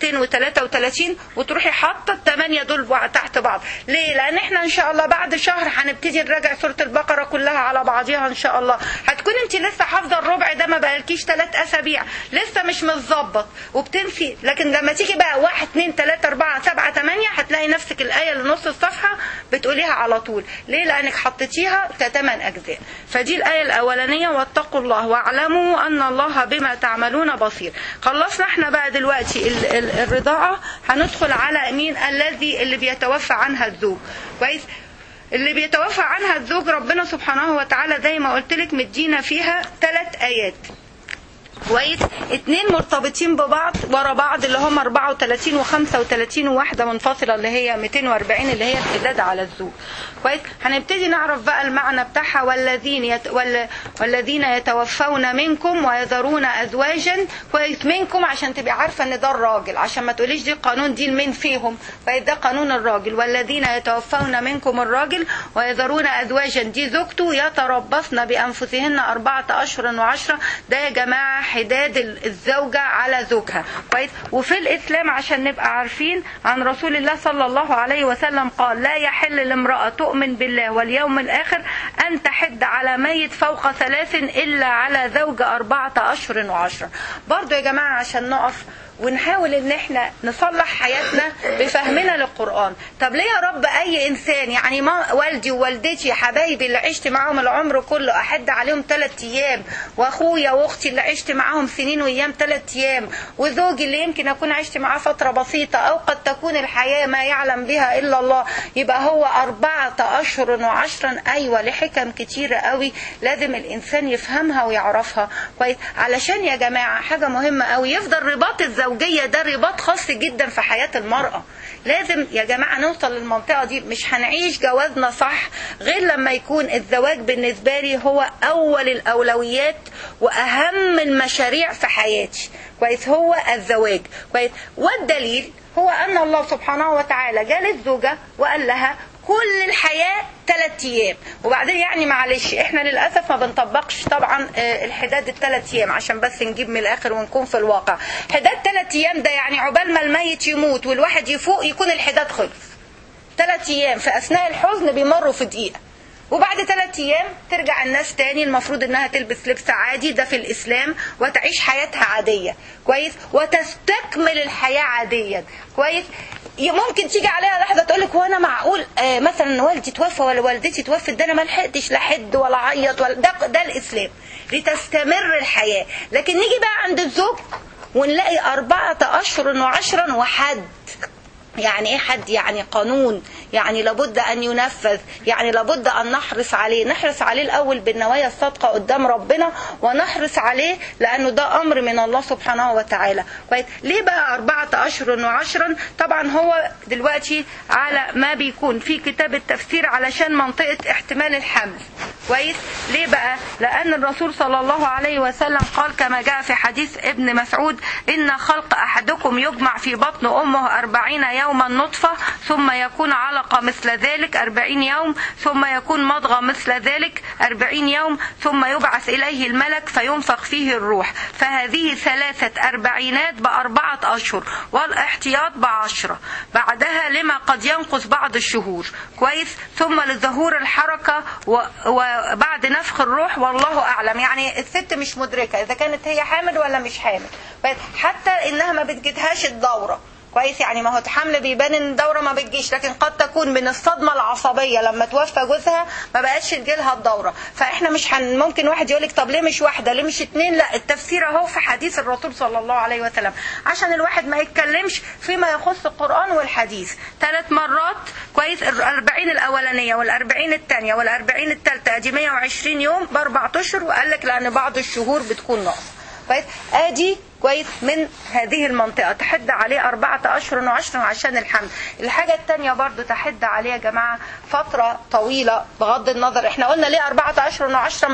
233 وتروحي حاطه الثمانيه دول تحت بعض ليه لان احنا ان شاء الله بعد شهر هنبتدي نراجع سوره البقره كلها على بعضها ان شاء الله هتكون انت لسه حافظه الربع ده ما بقالكيش ثلاث اسابيع لسه مش متظبط وبتنسي لكن لما تيجي بقى 1 2 3 4 7 8 هتلاقي نفسك الايه اللي نص الصفحه بتقوليها على طول ليه لانك حطيتيها كثمان اجزاء فدي الايه الأولانية واتقوا الله واعلموا أن الله بما تعملون بصير خلصنا احنا بقى دلوقتي ال- ال- الرضاعة هندخل على مين الذي اللي بيتوفى عنها الزوج كويس اللي بيتوفى عنها الزوج ربنا سبحانه وتعالى زي ما قلت لك مدينا فيها ثلاث آيات كويس اتنين مرتبطين ببعض ورا بعض اللي هم 34 و35 وواحده منفصله اللي هي 240 اللي هي الحداد على الزوج كويس هنبتدي نعرف بقى المعنى بتاعها والذين يت... وال... والذين يتوفون منكم ويذرون ازواجا كويس منكم عشان تبقي عارفه ان ده الراجل عشان ما تقوليش دي قانون دي المين فيهم فده ده قانون الراجل والذين يتوفون منكم الراجل ويذرون ازواجا دي زوجته يتربصن بانفسهن اربعه اشهر وعشره ده يا جماعه حداد الزوجة على زوجها كويس وفي الإسلام عشان نبقى عارفين عن رسول الله صلى الله عليه وسلم قال لا يحل لامرأة تؤمن بالله واليوم الآخر أن تحد على ميت فوق ثلاث إلا على زوجة أربعة أشهر وعشرة برضو يا جماعة عشان نقف ونحاول ان احنا نصلح حياتنا بفهمنا للقرآن طب ليه يا رب اي انسان يعني ما والدي ووالدتي حبايبي اللي عشت معاهم العمر كله احد عليهم ثلاث ايام واخويا واختي اللي عشت معاهم سنين وايام ثلاث ايام وزوجي اللي يمكن اكون عشت معاه فترة بسيطة او قد تكون الحياة ما يعلم بها الا الله يبقى هو اربعة اشهر وعشرا ايوه لحكم كتيرة قوي لازم الانسان يفهمها ويعرفها كويس علشان يا جماعة حاجة مهمة قوي يفضل رباط الزوج الزوجية ده رباط خاص جدا في حياة المرأة لازم يا جماعة نوصل للمنطقة دي مش هنعيش جوازنا صح غير لما يكون الزواج بالنسبة لي هو أول الأولويات وأهم المشاريع في حياتي كويس هو الزواج كويس والدليل هو أن الله سبحانه وتعالى جاء للزوجة وقال لها كل الحياة ثلاث ايام وبعدين يعني معلش احنا للاسف ما بنطبقش طبعا الحداد الثلاث ايام عشان بس نجيب من الاخر ونكون في الواقع حداد الثلاث ايام ده يعني عقبال ما الميت يموت والواحد يفوق يكون الحداد خلص ثلاث ايام في اثناء الحزن بيمروا في دقيقه وبعد ثلاث ايام ترجع الناس تاني المفروض انها تلبس لبس عادي ده في الاسلام وتعيش حياتها عاديه كويس وتستكمل الحياه عاديا كويس ممكن تيجي عليها لحظه تقول لك وانا معقول آه مثلا والدي توفى ولا والدتي توفت ده انا ما لحقتش لا حد ولا عيط ولا ده ده الاسلام لتستمر الحياه لكن نيجي بقى عند الزوج ونلاقي أربعة أشهر وعشرا وحد يعني ايه حد يعني قانون يعني لابد ان ينفذ يعني لابد ان نحرص عليه نحرص عليه الاول بالنوايا الصادقه قدام ربنا ونحرص عليه لانه ده امر من الله سبحانه وتعالى كويس ليه بقى اربعه اشهر وعشرا طبعا هو دلوقتي على ما بيكون في كتاب التفسير علشان منطقه احتمال الحمل كويس ليه بقى لان الرسول صلى الله عليه وسلم قال كما جاء في حديث ابن مسعود ان خلق احدكم يجمع في بطن امه أربعين يوما نطفة ثم يكون علقة مثل ذلك أربعين يوم ثم يكون مضغة مثل ذلك أربعين يوم ثم يبعث إليه الملك فينفخ فيه الروح فهذه ثلاثة أربعينات بأربعة أشهر والاحتياط بعشرة بعدها لما قد ينقص بعض الشهور كويس ثم لظهور الحركة وبعد نفخ الروح والله أعلم يعني الست مش مدركة إذا كانت هي حامل ولا مش حامل حتى إنها ما بتجدهاش الدورة كويس يعني ما هو الحمل بيبان ان الدوره ما بتجيش لكن قد تكون من الصدمه العصبيه لما توفى جوزها ما بقتش تجيلها الدوره فاحنا مش هن ممكن واحد يقول لك طب ليه مش واحده ليه مش اتنين لا التفسير اهو في حديث الرسول صلى الله عليه وسلم عشان الواحد ما يتكلمش فيما يخص القران والحديث ثلاث مرات كويس الأربعين الأولانية والأربعين الثانية والأربعين الثالثة دي 120 يوم بأربع أشهر وقال لك لأن بعض الشهور بتكون ناقصة كويس ادي كويس من هذه المنطقة تحد عليه أربعة أشهر وعشرة عشان الحمل الحاجة التانية برضو تحد عليه يا جماعة فترة طويلة بغض النظر احنا قلنا ليه أربعة أشهر وعشرة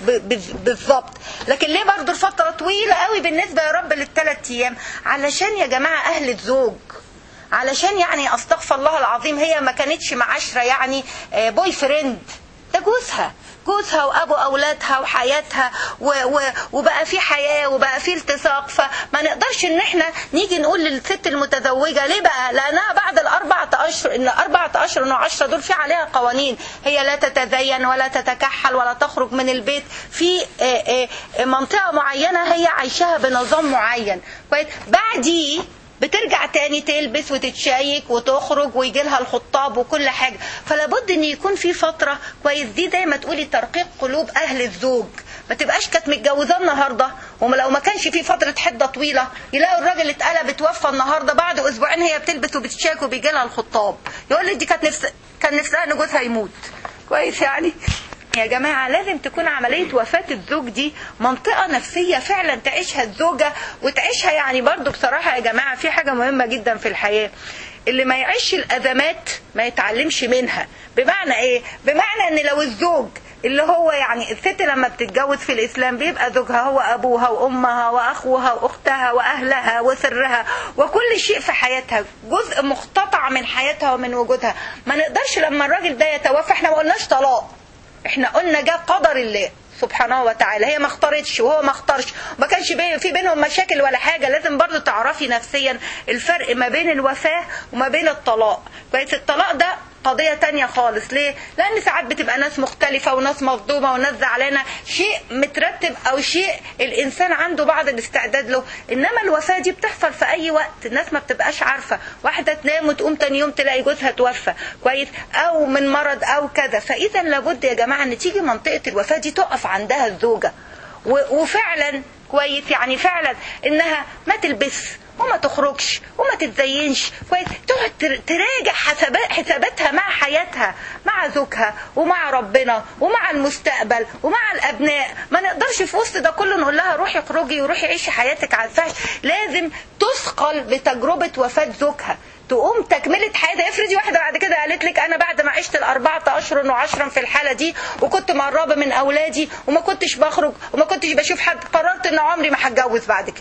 بالظبط لكن ليه برضو الفترة طويلة قوي بالنسبة يا رب للثلاث أيام علشان يا جماعة أهل الزوج علشان يعني استغفر الله العظيم هي ما كانتش معاشرة يعني بوي فريند ده جوزها جوزها وابو اولادها وحياتها و و وبقى في حياه وبقى في التصاق فما نقدرش ان احنا نيجي نقول للست المتزوجه ليه بقى؟ لانها بعد الاربعه اشهر ان اربعه اشهر وعشره دول في عليها قوانين هي لا تتزين ولا تتكحل ولا تخرج من البيت في منطقه معينه هي عايشاها بنظام معين كويس بعديه بترجع تاني تلبس وتتشيك وتخرج ويجي لها الخطاب وكل حاجه فلابد ان يكون في فتره كويس دي زي ما تقولي ترقيق قلوب اهل الزوج ما تبقاش كانت متجوزاه النهارده ولو ما كانش في فتره حده طويله يلاقوا الراجل اتقلب اتوفى النهارده بعد اسبوعين هي بتلبس وبتتشيك وبيجي لها الخطاب يقول لي دي كانت نفس كان نفسها ان جوزها يموت كويس يعني يا جماعة لازم تكون عملية وفاة الزوج دي منطقة نفسية فعلا تعيشها الزوجة وتعيشها يعني برضو بصراحة يا جماعة في حاجة مهمة جدا في الحياة اللي ما يعيش الأزمات ما يتعلمش منها بمعنى ايه بمعنى ان لو الزوج اللي هو يعني الست لما بتتجوز في الاسلام بيبقى زوجها هو ابوها وامها واخوها واختها واهلها وسرها وكل شيء في حياتها جزء مقتطع من حياتها ومن وجودها ما نقدرش لما الراجل ده يتوفى احنا ما قلناش طلاق احنا قلنا جاء قدر الله سبحانه وتعالى هي ما اختارتش وهو ما اختارش ما كانش في بينهم مشاكل ولا حاجه لازم برضو تعرفي نفسيا الفرق ما بين الوفاه وما بين الطلاق كويس الطلاق ده قضية تانية خالص ليه؟ لأن ساعات بتبقى ناس مختلفة وناس مصدومة وناس زعلانة شيء مترتب أو شيء الإنسان عنده بعض الاستعداد له إنما الوفاة دي بتحصل في أي وقت الناس ما بتبقاش عارفة واحدة تنام وتقوم تاني يوم تلاقي جوزها توفى كويس أو من مرض أو كذا فإذا لابد يا جماعة إن تيجي منطقة الوفاة دي تقف عندها الزوجة وفعلا كويس يعني فعلا إنها ما تلبس وما تخرجش وما تتزينش كويس تقعد تراجع حسابات حساباتها مع حياتها مع زوجها ومع ربنا ومع المستقبل ومع الابناء ما نقدرش في وسط ده كله نقول لها روحي اخرجي وروحي عيشي حياتك على الفحش لازم تثقل بتجربه وفاه زوجها تقوم تكملة حياتها افرضي واحدة بعد كده قالت لك أنا بعد ما عشت الأربعة أشهر وعشرا في الحالة دي وكنت مقربة من أولادي وما كنتش بخرج وما كنتش بشوف حد قررت إن عمري ما هتجوز بعد كده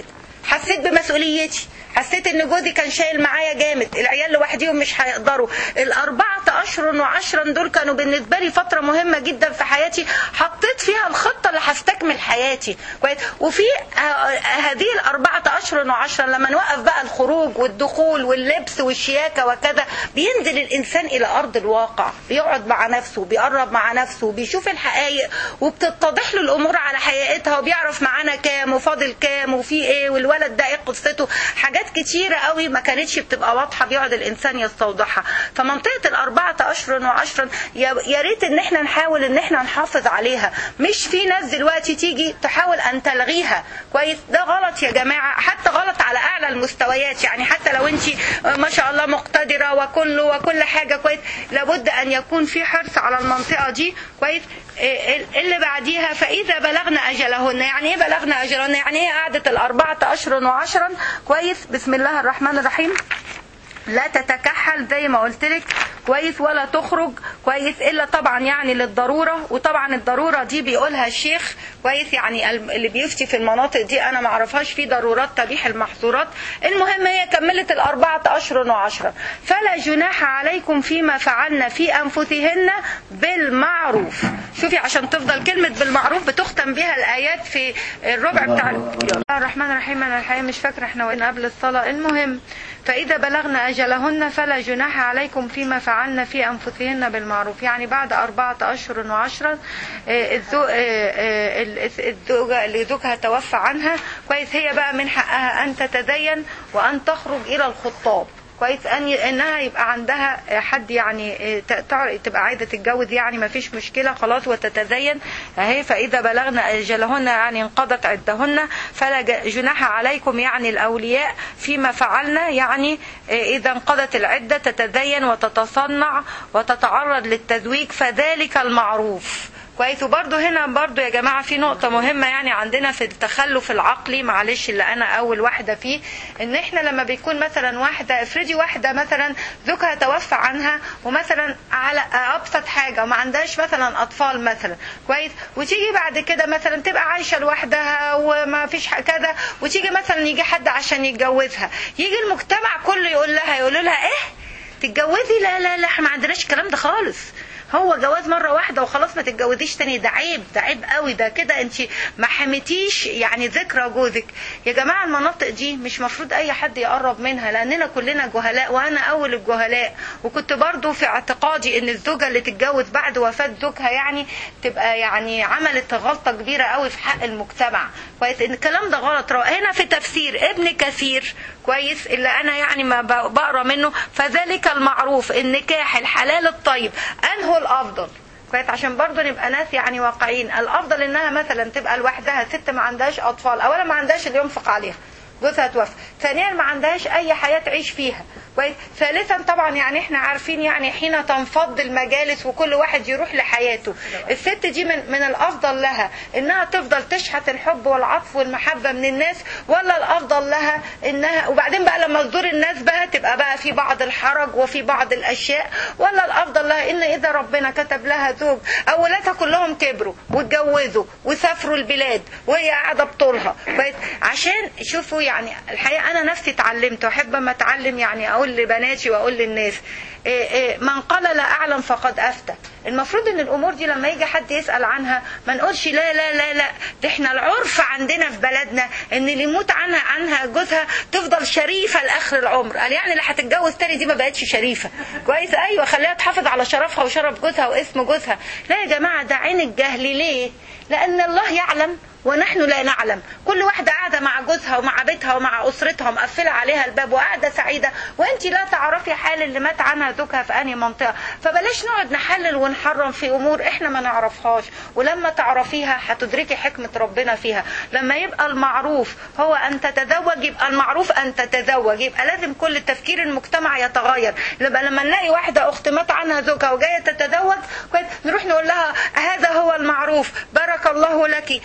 حسيت بمسؤوليتي حسيت ان جوزي كان شايل معايا جامد العيال لوحديهم مش هيقدروا الاربعه اشهر وعشرا دول كانوا بالنسبه لي فتره مهمه جدا في حياتي حطيت فيها الخطه اللي هستكمل حياتي كويس وفي هذه الاربعه اشهر وعشرا لما نوقف بقى الخروج والدخول واللبس والشياكه وكذا بينزل الانسان الى ارض الواقع بيقعد مع نفسه بيقرب مع نفسه بيشوف الحقائق وبتتضح له الامور على حقيقتها وبيعرف معانا كام وفاضل كام وفي ايه والولد ده ايه قصته حاجات كتيره قوي ما كانتش بتبقى واضحه بيقعد الانسان يستوضحها فمنطقه الاربعه اشهر وعشرا يا ريت ان احنا نحاول ان احنا نحافظ عليها مش في ناس دلوقتي تيجي تحاول ان تلغيها كويس ده غلط يا جماعه حتى غلط على اعلى المستويات يعني حتى لو انت ما شاء الله مقتدره وكله وكل حاجه كويس لابد ان يكون في حرص على المنطقه دي كويس اللي بعديها فاذا بلغنا اجلهن يعني ايه بلغنا اجلهن يعني ايه قعده الاربعه اشهر وعشرا كويس بسم الله الرحمن الرحيم لا تتكحل زي ما قلت لك كويس ولا تخرج كويس الا طبعا يعني للضروره وطبعا الضروره دي بيقولها الشيخ كويس يعني اللي بيفتي في المناطق دي انا ما اعرفهاش في ضرورات تبيح المحظورات المهم هي كملت الاربعه اشهر وعشرا فلا جناح عليكم فيما فعلن في انفسهن بالمعروف شوفي عشان تفضل كلمه بالمعروف بتختم بها الايات في الربع بتاع الله الرحمن الرحيم انا الحقيقه مش فاكره احنا وقلنا قبل الصلاه المهم فإذا بلغن أجلهن فلا جناح عليكم فيما فعلن في أنفسهن بالمعروف يعني بعد أربعة أشهر وعشرة الزوجة اللي زوجها توفى عنها كويس هي بقى من حقها أن تتزين وأن تخرج إلى الخطاب كويس ان انها يبقى عندها حد يعني تبقى عايزه تتجوز يعني ما فيش مشكله خلاص وتتزين اهي فاذا بلغن اجلهن يعني انقضت عدهن فلا جناح عليكم يعني الاولياء فيما فعلنا يعني اذا انقضت العده تتزين وتتصنع وتتعرض للتزويج فذلك المعروف كويس وبرده هنا برده يا جماعه في نقطه مهمه يعني عندنا في التخلف العقلي معلش اللي انا اول واحده فيه ان احنا لما بيكون مثلا واحده افرضي واحده مثلا زوجها توفى عنها ومثلا على ابسط حاجه وما عندهاش مثلا اطفال مثلا كويس وتيجي بعد كده مثلا تبقى عايشه لوحدها وما فيش كذا وتيجي مثلا يجي حد عشان يتجوزها يجي المجتمع كله يقول لها يقول لها ايه تتجوزي لا لا لا احنا ما عندناش الكلام ده خالص هو جواز مرة واحدة وخلاص ما تتجوزيش تاني ده عيب ده عيب قوي ده كده انت ما حميتيش يعني ذكرى جوزك يا جماعة المناطق دي مش مفروض اي حد يقرب منها لاننا كلنا جهلاء وانا اول الجهلاء وكنت برضو في اعتقادي ان الزوجة اللي تتجوز بعد وفاة زوجها يعني تبقى يعني عملت غلطة كبيرة قوي في حق المجتمع كويس ان الكلام ده غلط هنا في تفسير ابن كثير كويس اللي انا يعني ما بقرا منه فذلك المعروف النكاح الحلال الطيب انه الافضل كويس عشان برضه نبقى ناس يعني واقعيين الافضل انها مثلا تبقى لوحدها ست ما عندهاش اطفال اولا ما عندهاش اللي ينفق عليها جوزها توفى ثانيا ما عندهاش اي حياه تعيش فيها كويس ثالثا طبعا يعني احنا عارفين يعني حين تنفض المجالس وكل واحد يروح لحياته الست دي من, من الافضل لها انها تفضل تشحت الحب والعطف والمحبه من الناس ولا الافضل لها انها وبعدين بقى لما تزور الناس بقى تبقى بقى في بعض الحرج وفي بعض الاشياء ولا الافضل لها ان اذا ربنا كتب لها زوج اولادها كلهم كبروا واتجوزوا وسافروا البلاد وهي قاعده بطولها كويس عشان شوفوا يعني الحقيقه انا نفسي اتعلمت واحب اما اتعلم يعني اقول لبناتي واقول للناس إيه إيه من قال لا اعلم فقد افتى المفروض ان الامور دي لما يجي حد يسال عنها ما نقولش لا لا لا لا ده احنا العرف عندنا في بلدنا ان اللي يموت عنها عنها جوزها تفضل شريفه لاخر العمر قال يعني اللي هتتجوز تاني دي ما بقتش شريفه كويس ايوه خليها تحافظ على شرفها وشرف جوزها واسم جوزها لا يا جماعه ده عين الجهل ليه لان الله يعلم ونحن لا نعلم كل واحدة قاعدة مع جوزها ومع بيتها ومع أسرتها مقفلة عليها الباب وقاعدة سعيدة وانت لا تعرفي حال اللي مات عنها زوجها في أنهي منطقة فبلاش نقعد نحلل ونحرم في أمور احنا ما نعرفهاش ولما تعرفيها هتدركي حكمة ربنا فيها لما يبقى المعروف هو أن تتزوج يبقى المعروف أن تتزوج يبقى لازم كل تفكير المجتمع يتغير يبقى لما نلاقي واحدة أخت مات عنها زوجها وجاية تتزوج نروح نقول لها هذا هو المعروف بارك الله لك إن شاء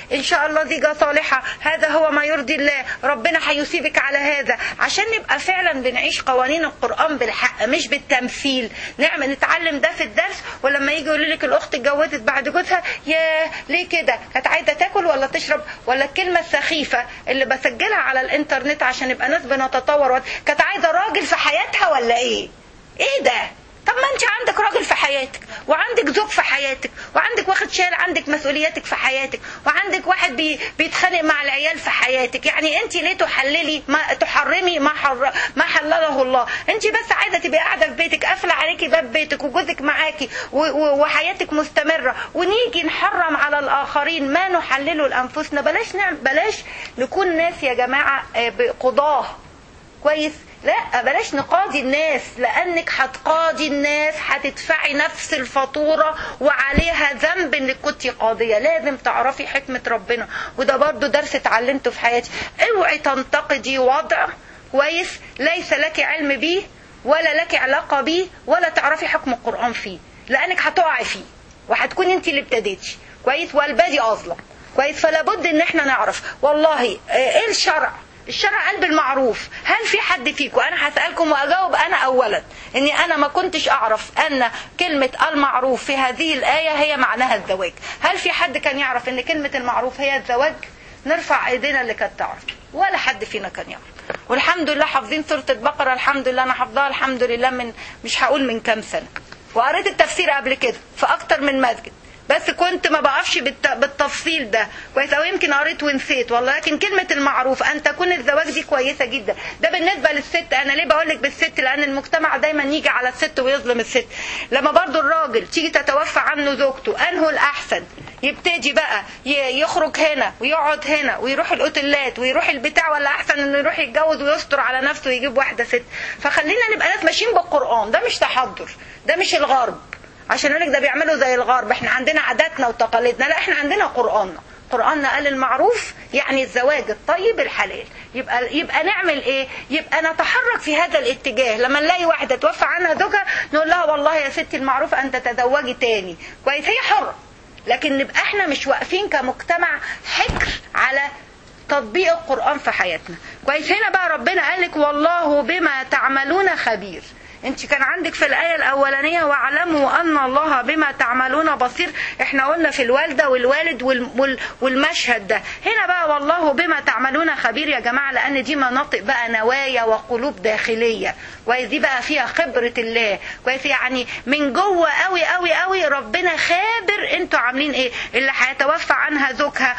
شاء الله زيجة صالحة هذا هو ما يرضي الله ربنا هيثيبك على هذا عشان نبقى فعلا بنعيش قوانين القرآن بالحق مش بالتمثيل نعمل نتعلم ده في الدرس ولما يجي يقول لك الأخت اتجوزت بعد جوزها يا ليه كده كانت عايزة تاكل ولا تشرب ولا الكلمة السخيفة اللي بسجلها على الانترنت عشان يبقى ناس بنتطور كانت عايزة راجل في حياتها ولا ايه ايه ده طب ما انت عندك راجل في حياتك وعندك زوج في حياتك وعندك واخد شال عندك مسؤولياتك في حياتك وعندك واحد بي بيتخانق مع العيال في حياتك يعني انت ليه تحللي ما تحرمي ما حر ما حلله الله انت بس عايزه تبقي قاعده في بيتك قافله عليكي باب بيتك وجوزك معاكي وحياتك مستمره ونيجي نحرم على الاخرين ما نحلله لانفسنا بلاش نعم بلاش نكون ناس يا جماعه قضاه كويس لا بلاش نقاضي الناس لانك هتقاضي الناس هتدفعي نفس الفاتورة وعليها ذنب انك كنت قاضية لازم تعرفي حكمة ربنا وده برضو درس اتعلمته في حياتي اوعي تنتقدي وضع كويس ليس لك علم بيه ولا لك علاقة بيه ولا تعرفي حكم القرآن فيه لانك هتقعي فيه وهتكون انت اللي ابتديتي كويس والبادي اظلم كويس فلا بد ان احنا نعرف والله ايه الشرع الشرع قال بالمعروف هل في حد فيكم انا هسألكم واجاوب انا اولا اني انا ما كنتش اعرف ان كلمة المعروف في هذه الاية هي معناها الزواج هل في حد كان يعرف ان كلمة المعروف هي الزواج نرفع ايدينا اللي كانت تعرف ولا حد فينا كان يعرف والحمد لله حافظين سورة البقرة الحمد لله انا حافظاها الحمد لله من مش هقول من كام سنة وقريت التفسير قبل كده في اكتر من مسجد بس كنت ما بقفش بالتفصيل ده كويس او يمكن قريت ونسيت والله لكن كلمه المعروف ان تكون الزواج دي كويسه جدا ده بالنسبه للست انا ليه بقول لك بالست لان المجتمع دايما يجي على الست ويظلم الست لما برضو الراجل تيجي تتوفى عنه زوجته انه الاحسن يبتدي بقى يخرج هنا ويقعد هنا ويروح الاوتيلات ويروح البتاع ولا احسن انه يروح يتجوز ويستر على نفسه ويجيب واحده ست فخلينا نبقى ناس ماشيين بالقران ده مش تحضر ده مش الغرب عشان يقول لك ده بيعملوا زي الغرب احنا عندنا عاداتنا وتقاليدنا لا احنا عندنا قرآننا قرآننا قال المعروف يعني الزواج الطيب الحلال يبقى يبقى نعمل ايه يبقى نتحرك في هذا الاتجاه لما نلاقي واحده توفى عنها زوجها نقول لها والله يا ستي المعروف ان تتزوجي تاني كويس هي حره لكن نبقى احنا مش واقفين كمجتمع حكر على تطبيق القرآن في حياتنا كويس هنا بقى ربنا قال لك والله بما تعملون خبير انت كان عندك في الآية الأولانية واعلموا أن الله بما تعملون بصير احنا قلنا في الوالدة والوالد والمشهد ده هنا بقى والله بما تعملون خبير يا جماعة لأن دي مناطق بقى نوايا وقلوب داخلية كويس دي بقى فيها خبرة الله كويس يعني من جوه قوي قوي قوي ربنا خابر انتوا عاملين ايه اللي هيتوفى عنها زوجها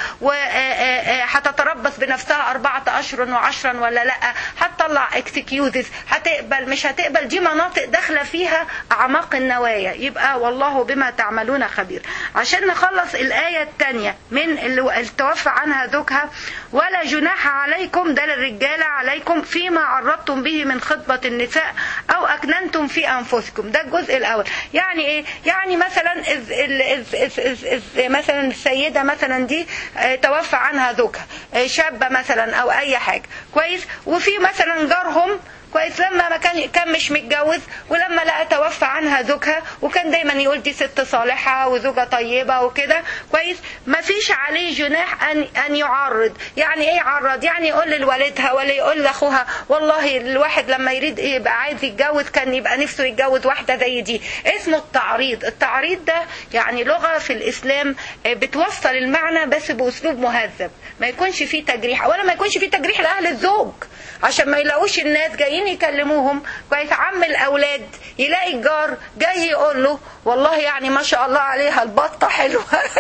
وهتتربص بنفسها أربعة أشهر وعشرا ولا لا هتطلع اكسكيوزز هتقبل مش هتقبل دي مناطق داخله فيها اعماق النوايا يبقى والله بما تعملون خبير عشان نخلص الايه الثانيه من اللي توفى عنها زوجها ولا جناح عليكم ده للرجاله عليكم فيما عرضتم به من خطبه النساء او اكننتم في انفسكم ده الجزء الاول يعني ايه يعني مثلا إز إز إز إز إز مثلا السيده مثلا دي توفى عنها زوجها شابه مثلا او اي حاجه كويس وفي مثلا جارهم كويس لما ما كان كان مش متجوز ولما لقى توفى عنها زوجها وكان دايما يقول دي ست صالحه وزوجه طيبه وكده كويس ما فيش عليه جناح ان ان يعرض يعني ايه يعرض يعني يقول لوالدها ولا يقول لاخوها والله الواحد لما يريد يبقى عايز يتجوز كان يبقى نفسه يتجوز واحده زي دي اسمه التعريض التعريض ده يعني لغه في الاسلام بتوصل المعنى بس باسلوب مهذب ما يكونش فيه تجريح اولا ما يكونش فيه تجريح لاهل الزوج عشان ما يلاقوش الناس جايين يكلموهم كويس عم الاولاد يلاقي الجار جاي يقول له والله يعني ما شاء الله عليها البطه حلوه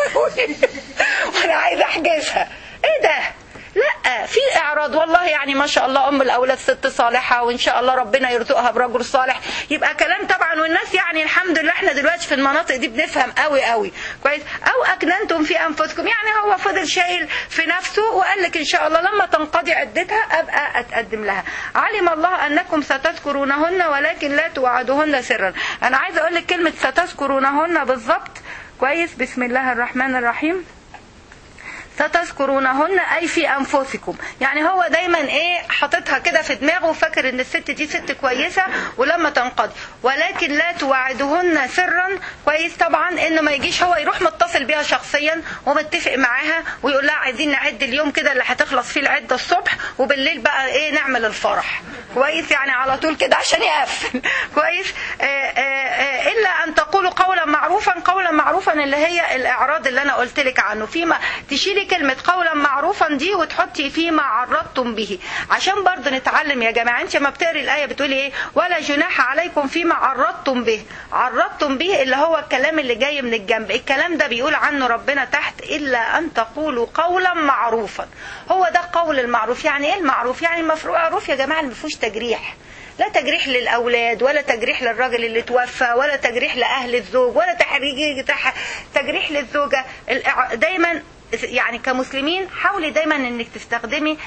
وانا عايزه احجزها ايه ده لا في اعراض والله يعني ما شاء الله ام الاولاد ست صالحه وان شاء الله ربنا يرزقها برجل صالح يبقى كلام طبعا والناس يعني الحمد لله احنا دلوقتي في المناطق دي بنفهم قوي قوي كويس او اكننتم في انفسكم يعني هو فضل شايل في نفسه وقال لك ان شاء الله لما تنقضي عدتها ابقى اتقدم لها علم الله انكم ستذكرونهن ولكن لا توعدوهن سرا انا عايزه اقول لك كلمه ستذكرونهن بالظبط كويس بسم الله الرحمن الرحيم ستذكرونهن اي في انفسكم يعني هو دايما ايه حاططها كده في دماغه وفاكر ان الست دي ست كويسه ولما تنقضي ولكن لا توعدهن سرا كويس طبعا انه ما يجيش هو يروح متصل بيها شخصيا ومتفق معاها ويقول لها عايزين نعد اليوم كده اللي هتخلص فيه العده الصبح وبالليل بقى ايه نعمل الفرح كويس يعني على طول كده عشان يقفل كويس آآ آآ الا ان تقولوا قولا معروفا قولا معروفا اللي هي الاعراض اللي انا قلت لك عنه فيما تشيلي كلمه قولا معروفا دي وتحطي فيما عرضتم به عشان برضه نتعلم يا جماعه انت لما بتقري الايه بتقولي ايه ولا جناح عليكم فيما عرضتم به عرضتم به اللي هو الكلام اللي جاي من الجنب الكلام ده بيقول عنه ربنا تحت الا ان تقولوا قولا معروفا هو ده قول المعروف يعني ايه المعروف يعني المفروض معروف يا جماعه اللي ما فيهوش تجريح لا تجريح للأولاد ولا تجريح للراجل اللي توفى ولا تجريح لأهل الزوج ولا تحريج تجريح للزوجة دايما يعني كمسلمين حاولي دايما انك تستخدمي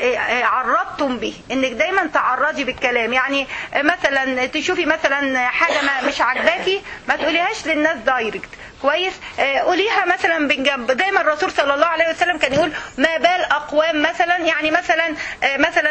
عرضتم به انك دايما تعرضي بالكلام يعني مثلا تشوفي مثلا حاجه ما مش عاجباكي ما تقوليهاش للناس دايركت كويس قوليها مثلا من جنب دايما الرسول صلى الله عليه وسلم كان يقول ما بال اقوام مثلا يعني مثلا مثلا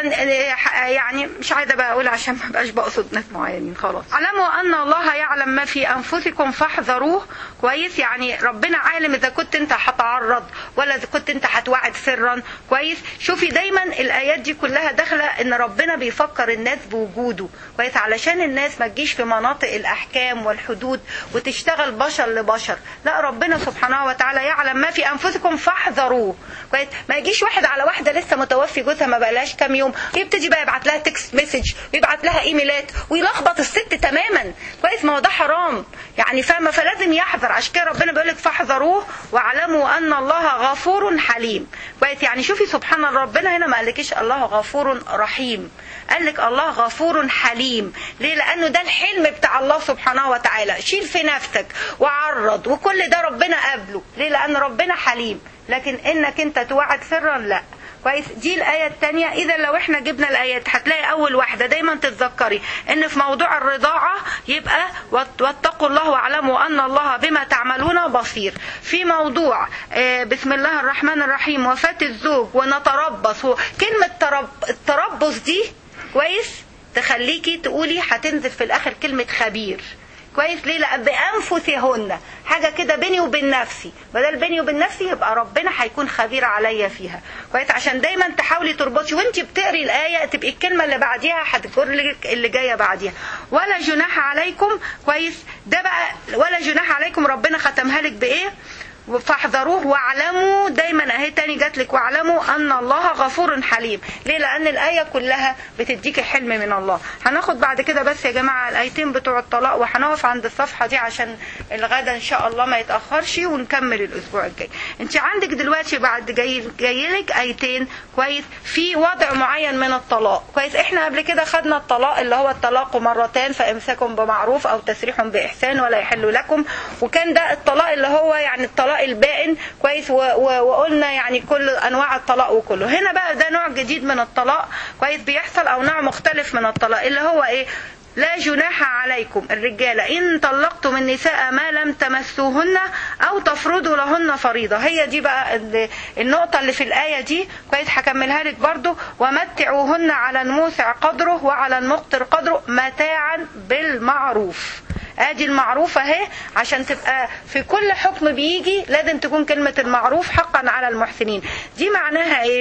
يعني مش عايزه بقى اقول عشان ما بقاش بقصد ناس معينين خلاص علموا ان الله يعلم ما في انفسكم فاحذروه كويس يعني ربنا عالم اذا كنت انت هتعرض ولا اذا كنت انت هتوعد سرا كويس شوفي دايما الايات دي كلها داخله ان ربنا بيفكر الناس بوجوده كويس علشان الناس ما تجيش في مناطق الاحكام والحدود وتشتغل بشر لبشر لا ربنا سبحانه وتعالى يعلم ما في انفسكم فاحذروه كويس ما يجيش واحد على واحده لسه متوفي جوزها ما بقالهاش كام يوم يبتدي بقى يبعت لها تكست مسج ويبعت لها ايميلات ويلخبط الست تماما كويس ما هو ده حرام يعني فاهمه فلازم يحذر عشان كده ربنا بيقول لك فاحذروه واعلموا ان الله غفور حليم كويس يعني شوفي سبحان الله ربنا هنا ما قالكيش الله غفور رحيم قال لك الله غفور حليم ليه لانه ده الحلم بتاع الله سبحانه وتعالى شيل في نفسك وعرض وكل ده ربنا قبله ليه لان ربنا حليم لكن انك انت توعد سرا لا كويس دي الآية الثانية إذا لو احنا جبنا الآيات هتلاقي أول واحدة دايما تتذكري إن في موضوع الرضاعة يبقى واتقوا الله واعلموا أن الله بما تعملون بصير في موضوع بسم الله الرحمن الرحيم وفاة الزوج ونتربص كلمة ترب التربص دي كويس تخليكي تقولي هتنزل في الآخر كلمة خبير كويس ليه لا بانفسهن حاجه كده بيني وبين نفسي بدل بيني وبين نفسي يبقى ربنا هيكون خبير عليا فيها كويس عشان دايما تحاولي تربطي وانت بتقري الايه تبقى الكلمه اللي بعديها هتذكر لك اللي جايه بعديها ولا جناح عليكم كويس ده بقى ولا جناح عليكم ربنا ختمها لك بايه فاحذروه واعلموا دايما اهي تاني جات لك واعلموا ان الله غفور حليم ليه لان الايه كلها بتديك حلم من الله هناخد بعد كده بس يا جماعه الايتين بتوع الطلاق وهنقف عند الصفحه دي عشان الغدا ان شاء الله ما يتاخرش ونكمل الاسبوع الجاي انت عندك دلوقتي بعد جاي جاي لك ايتين كويس في وضع معين من الطلاق كويس احنا قبل كده خدنا الطلاق اللي هو الطلاق مرتان فامساك بمعروف او تسريح باحسان ولا يحل لكم وكان ده الطلاق اللي هو يعني الطلاق البائن كويس و و وقلنا يعني كل انواع الطلاق وكله هنا بقى ده نوع جديد من الطلاق كويس بيحصل او نوع مختلف من الطلاق اللي هو ايه لا جناح عليكم الرجالة إن طلقتم النساء ما لم تمسوهن أو تفرضوا لهن فريضة هي دي بقى النقطة اللي في الآية دي كويس هكملها لك برضو ومتعوهن على الموسع قدره وعلى المقتر قدره متاعا بالمعروف ادي المعروف اهي عشان تبقى في كل حكم بيجي لازم تكون كلمة المعروف حقا على المحسنين دي معناها ايه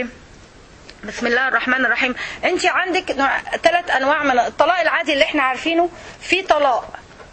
بسم الله الرحمن الرحيم انت عندك ثلاث انواع من الطلاق العادي اللي احنا عارفينه في طلاق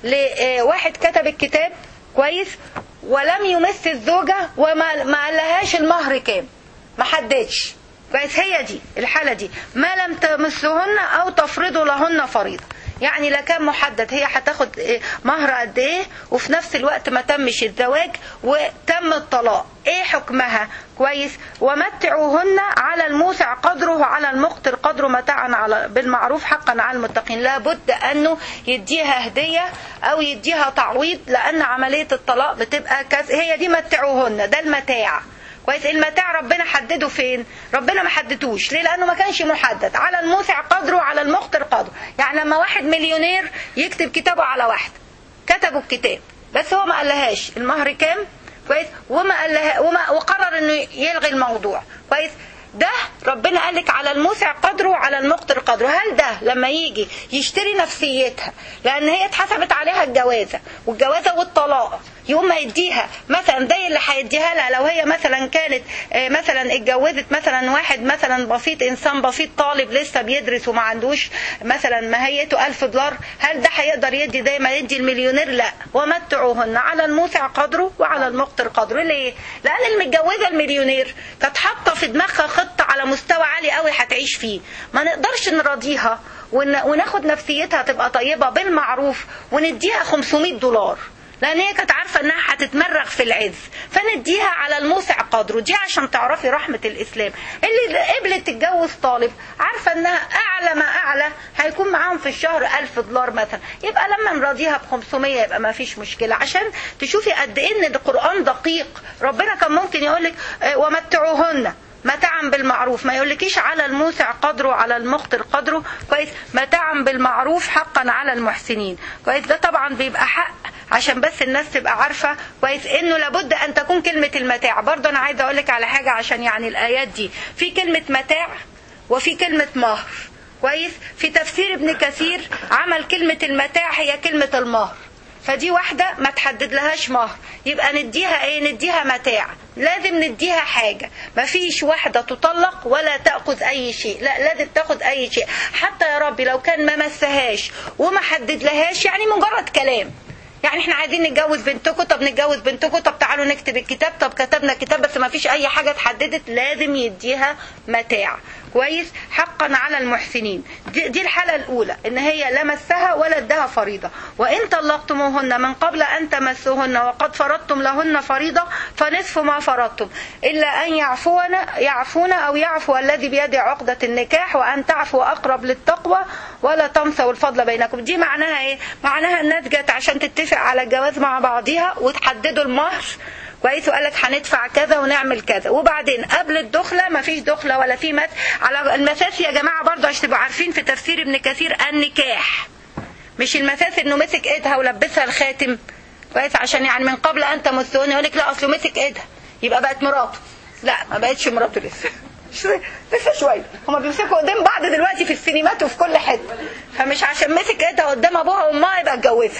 لواحد كتب الكتاب كويس ولم يمس الزوجة وما ما قالهاش المهر كام ما حددش كويس هي دي الحالة دي ما لم تمسهن او تفرضوا لهن فريضة يعني لا كان محدد هي هتاخد مهر قد ايه وفي نفس الوقت ما تمش الزواج وتم الطلاق ايه حكمها كويس ومتعوهن على الموسع قدره وعلى المقتر قدره متاعا على بالمعروف حقا على المتقين لابد انه يديها هديه او يديها تعويض لان عمليه الطلاق بتبقى كز... هي دي متعوهن ده المتاع كويس المتاع ربنا حدده فين ربنا ما حددوش ليه لانه ما كانش محدد على الموسع قدره وعلى المقتر قدره يعني لما واحد مليونير يكتب كتابه على واحده كتبوا الكتاب بس هو ما قالهاش المهر كام كويس وما قال لها وما وقرر انه يلغي الموضوع كويس ده ربنا قال لك على الموسع قدره وعلى المقتر قدره هل ده لما يجي يشتري نفسيتها لان هي اتحسبت عليها الجوازه والجوازه والطلاق يقوم ما يديها مثلا زي اللي هيديها لها لو هي مثلا كانت آه، مثلا اتجوزت مثلا واحد مثلا بسيط انسان بسيط طالب لسه بيدرس وما عندوش مثلا ماهيته ألف دولار هل ده هيقدر يدي زي ما يدي المليونير لا ومتعوهن على الموسع قدره وعلى المقتر قدره ليه لان المتجوزه المليونير كانت حاطه في دماغها خطه على مستوى عالي قوي هتعيش فيه ما نقدرش نراضيها ون- وناخد نفسيتها تبقى طيبه بالمعروف ونديها 500 دولار لان هي كانت عارفه انها هتتمرغ في العز فنديها على الموسع قدره دي عشان تعرفي رحمه الاسلام اللي قبلت تتجوز طالب عارفه انها اعلى ما اعلى هيكون معاهم في الشهر ألف دولار مثلا يبقى لما نراضيها ب 500 يبقى ما فيش مشكله عشان تشوفي قد ايه ان القران دقيق ربنا كان ممكن يقول لك ومتعوهن متاعا بالمعروف ما يقولكيش على الموسع قدره على المقتر قدره كويس متاعا بالمعروف حقا على المحسنين كويس ده طبعا بيبقى حق عشان بس الناس تبقى عارفه كويس انه لابد ان تكون كلمه المتاع برضه انا عايزه اقول لك على حاجه عشان يعني الايات دي في كلمه متاع وفي كلمه مهر كويس في تفسير ابن كثير عمل كلمه المتاع هي كلمه المهر فدي واحدة ما تحدد لهاش مهر يبقى نديها ايه نديها متاع لازم نديها حاجة ما فيش واحدة تطلق ولا تأخذ أي شيء لا لازم تاخذ أي شيء حتى يا ربي لو كان ما مسهاش وما حدد لهاش يعني مجرد كلام يعني احنا عايزين نتجوز بنتكم طب نتجوز بنتكم طب تعالوا نكتب الكتاب طب كتبنا كتاب بس ما فيش اي حاجه اتحددت لازم يديها متاع كويس حقا على المحسنين دي, دي الحاله الاولى ان هي لا مسها ولا ادها فريضه وان طلقتموهن من قبل ان تمسوهن وقد فرضتم لهن فريضه فنصف ما فرضتم الا ان يعفون يعفون او يعفو الذي بيده عقده النكاح وان تعفوا اقرب للتقوى ولا تنسوا الفضل بينكم دي معناها ايه معناها الناس جت عشان تتفق على الجواز مع بعضها وتحددوا المهر كويس وقال لك هندفع كذا ونعمل كذا وبعدين قبل الدخله ما فيش دخله ولا في مس على المساس يا جماعه برضه عشان تبقوا عارفين في تفسير ابن كثير النكاح مش المساس انه مسك ايدها ولبسها الخاتم كويس عشان يعني من قبل ان تمسون يقول لك لا اصله مسك ايدها يبقى بقت مراته لا ما بقتش مراته لسه شوية لسه شويه هما بيمسكوا قدام بعض دلوقتي في السينمات وفي كل حته فمش عشان مسك ايدها قدام ابوها وامها يبقى اتجوزها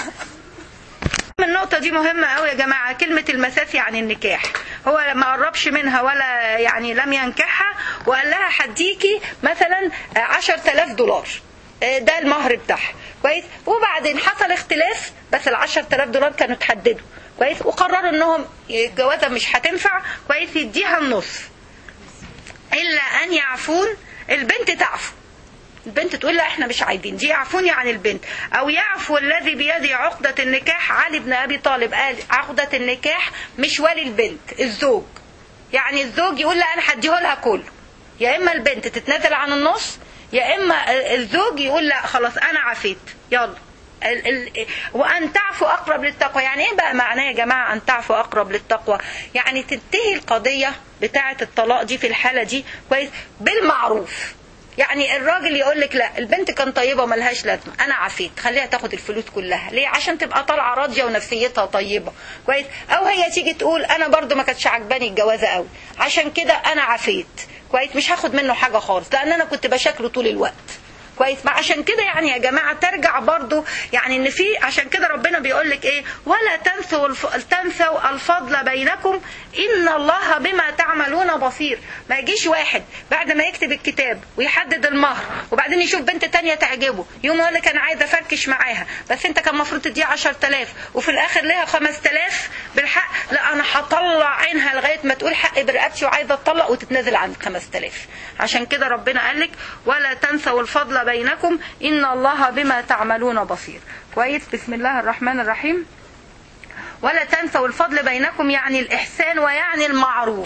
النقطة دي مهمة قوي يا جماعة كلمة المساس يعني النكاح هو ما قربش منها ولا يعني لم ينكحها وقال لها هديكي مثلا عشر تلاف دولار ده المهر بتاعها كويس وبعدين حصل اختلاف بس العشر تلاف دولار كانوا تحددوا كويس وقرروا انهم الجوازة مش هتنفع كويس يديها النصف الا ان يعفون البنت تعفو البنت تقول لا احنا مش عايزين دي يعفوني عن البنت او يعفو الذي بيده عقدة النكاح علي بن ابي طالب قال عقدة النكاح مش ولي البنت الزوج يعني الزوج يقول لا انا هديه لها كله يا اما البنت تتنازل عن النص يا اما الزوج يقول لا خلاص انا عفيت يلا ال ال وان تعفو اقرب للتقوى يعني ايه بقى معناه يا جماعه ان تعفو اقرب للتقوى يعني تنتهي القضيه بتاعه الطلاق دي في الحاله دي كويس بالمعروف يعني الراجل يقول لك لا البنت كان طيبه وملهاش لازمه انا عفيت خليها تاخد الفلوس كلها ليه عشان تبقى طالعه راضيه ونفسيتها طيبه كويس او هي تيجي تقول انا برضو ما كانتش عجباني الجوازه قوي عشان كده انا عفيت كويس مش هاخد منه حاجه خالص لان انا كنت بشكله طول الوقت كويس ما عشان كده يعني يا جماعه ترجع برضو يعني ان في عشان كده ربنا بيقول لك ايه ولا تنسوا الف... تنسوا الفضل بينكم ان الله بما تعملون بصير ما يجيش واحد بعد ما يكتب الكتاب ويحدد المهر وبعدين يشوف بنت تانية تعجبه يوم يقول لك انا عايز افركش معاها بس انت كان المفروض تديها 10000 وفي الاخر ليها 5000 بالحق لا انا هطلع عينها لغايه ما تقول حق برقبتي وعايزه اتطلق وتتنازل عن 5000 عشان كده ربنا قال لك ولا تنسوا الفضل بينكم إن الله بما تعملون بصير كويس بسم الله الرحمن الرحيم ولا تنسوا الفضل بينكم يعني الإحسان ويعني المعروف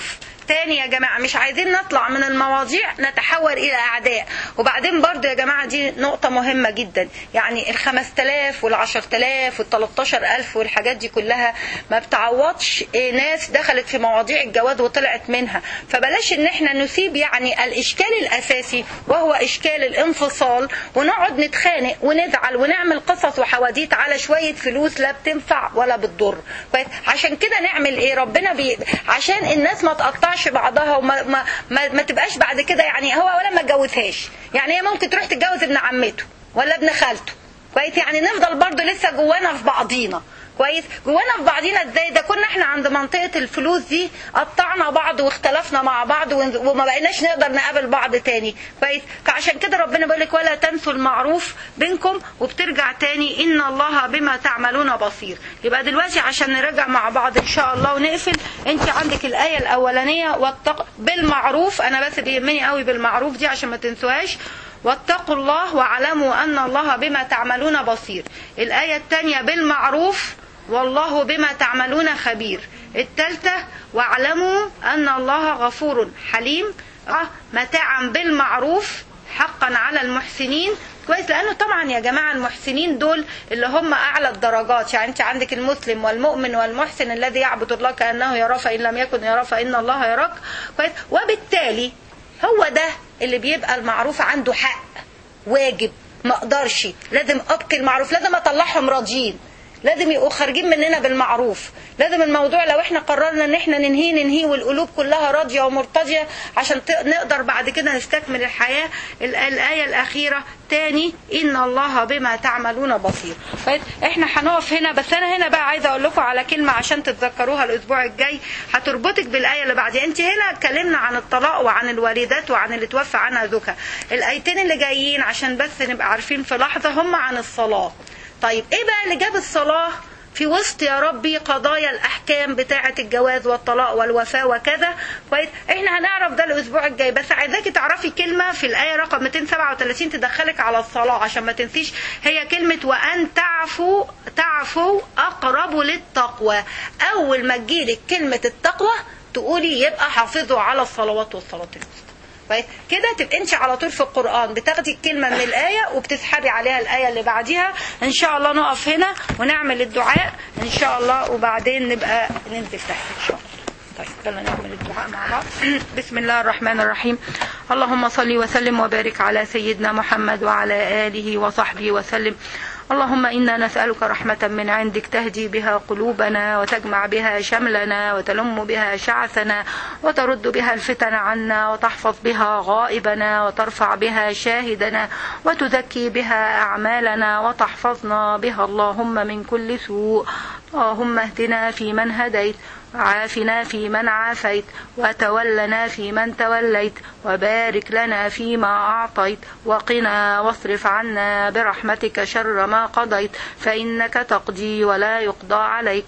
تاني يا جماعة مش عايزين نطلع من المواضيع نتحول إلى أعداء وبعدين برضو يا جماعة دي نقطة مهمة جدا يعني الخمس تلاف والعشر تلاف والتلاتاشر ألف والحاجات دي كلها ما بتعوضش ناس دخلت في مواضيع الجواز وطلعت منها فبلاش ان احنا نسيب يعني الإشكال الأساسي وهو إشكال الانفصال ونقعد نتخانق ونزعل ونعمل قصص وحواديت على شوية فلوس لا بتنفع ولا بتضر كويس عشان كده نعمل ايه ربنا بي... عشان الناس ما تقطعش بعضها وما ما... ما... ما تبقاش بعد كده يعني هو ولا ما اتجوزهاش يعني هي ممكن تروح تتجوز ابن عمته ولا ابن خالته كويس يعني نفضل برضو لسه جوانا في بعضينا كويس جوانا في بعضينا ازاي ده كنا احنا عند منطقه الفلوس دي قطعنا بعض واختلفنا مع بعض وما بقيناش نقدر نقابل بعض تاني كويس فعشان كده ربنا بيقول لك ولا تنسوا المعروف بينكم وبترجع تاني ان الله بما تعملون بصير يبقى دلوقتي عشان نراجع مع بعض ان شاء الله ونقفل انت عندك الايه الاولانيه واتق بالمعروف انا بس بيهمني قوي بالمعروف دي عشان ما تنسوهاش واتقوا الله واعلموا ان الله بما تعملون بصير الايه الثانيه بالمعروف والله بما تعملون خبير الثالثة واعلموا أن الله غفور حليم متاعا بالمعروف حقا على المحسنين كويس لانه طبعا يا جماعه المحسنين دول اللي هم اعلى الدرجات يعني انت عندك المسلم والمؤمن والمحسن الذي يعبد الله كانه يراه فان لم يكن يراه فان الله يراك كويس وبالتالي هو ده اللي بيبقى المعروف عنده حق واجب ما اقدرش لازم ابقي المعروف لازم اطلعهم راضيين لازم يبقوا خارجين مننا بالمعروف لازم الموضوع لو احنا قررنا ان احنا ننهيه ننهيه والقلوب كلها راضيه ومرتضيه عشان نقدر بعد كده نستكمل الحياه الايه الاخيره تاني ان الله بما تعملون بصير طيب احنا هنقف هنا بس انا هنا بقى عايزه اقول لكم على كلمه عشان تتذكروها الاسبوع الجاي هتربطك بالايه اللي بعدها انت هنا اتكلمنا عن الطلاق وعن الوالدات وعن اللي توفى عنها زوجها الايتين اللي جايين عشان بس نبقى عارفين في لحظه هم عن الصلاه طيب ايه بقى اللي جاب الصلاة في وسط يا ربي قضايا الاحكام بتاعه الجواز والطلاق والوفاه وكذا كويس احنا هنعرف ده الاسبوع الجاي بس عايزاكي تعرفي كلمه في الايه رقم 237 تدخلك على الصلاه عشان ما تنسيش هي كلمه وان تعفوا تعفوا اقرب للتقوى اول ما تجيلك كلمه التقوى تقولي يبقى حافظوا على الصلوات والصلاه الوسطى كويس كده تبقى انت على طول في القران بتاخدي الكلمه من الايه وبتسحبي عليها الايه اللي بعديها ان شاء الله نقف هنا ونعمل الدعاء ان شاء الله وبعدين نبقى ننزل تحت ان شاء الله طيب يلا نعمل الدعاء مع بعض بسم الله الرحمن الرحيم اللهم صل وسلم وبارك على سيدنا محمد وعلى اله وصحبه وسلم اللهم إنا نسألك رحمة من عندك تهدي بها قلوبنا وتجمع بها شملنا وتلم بها شعثنا وترد بها الفتن عنا وتحفظ بها غائبنا وترفع بها شاهدنا وتزكي بها أعمالنا وتحفظنا بها اللهم من كل سوء اللهم اهدنا فيمن هديت وعافنا في من عافيت وتولنا في من توليت وبارك لنا فيما أعطيت وقنا واصرف عنا برحمتك شر ما قضيت فإنك تقضي ولا يقضى عليك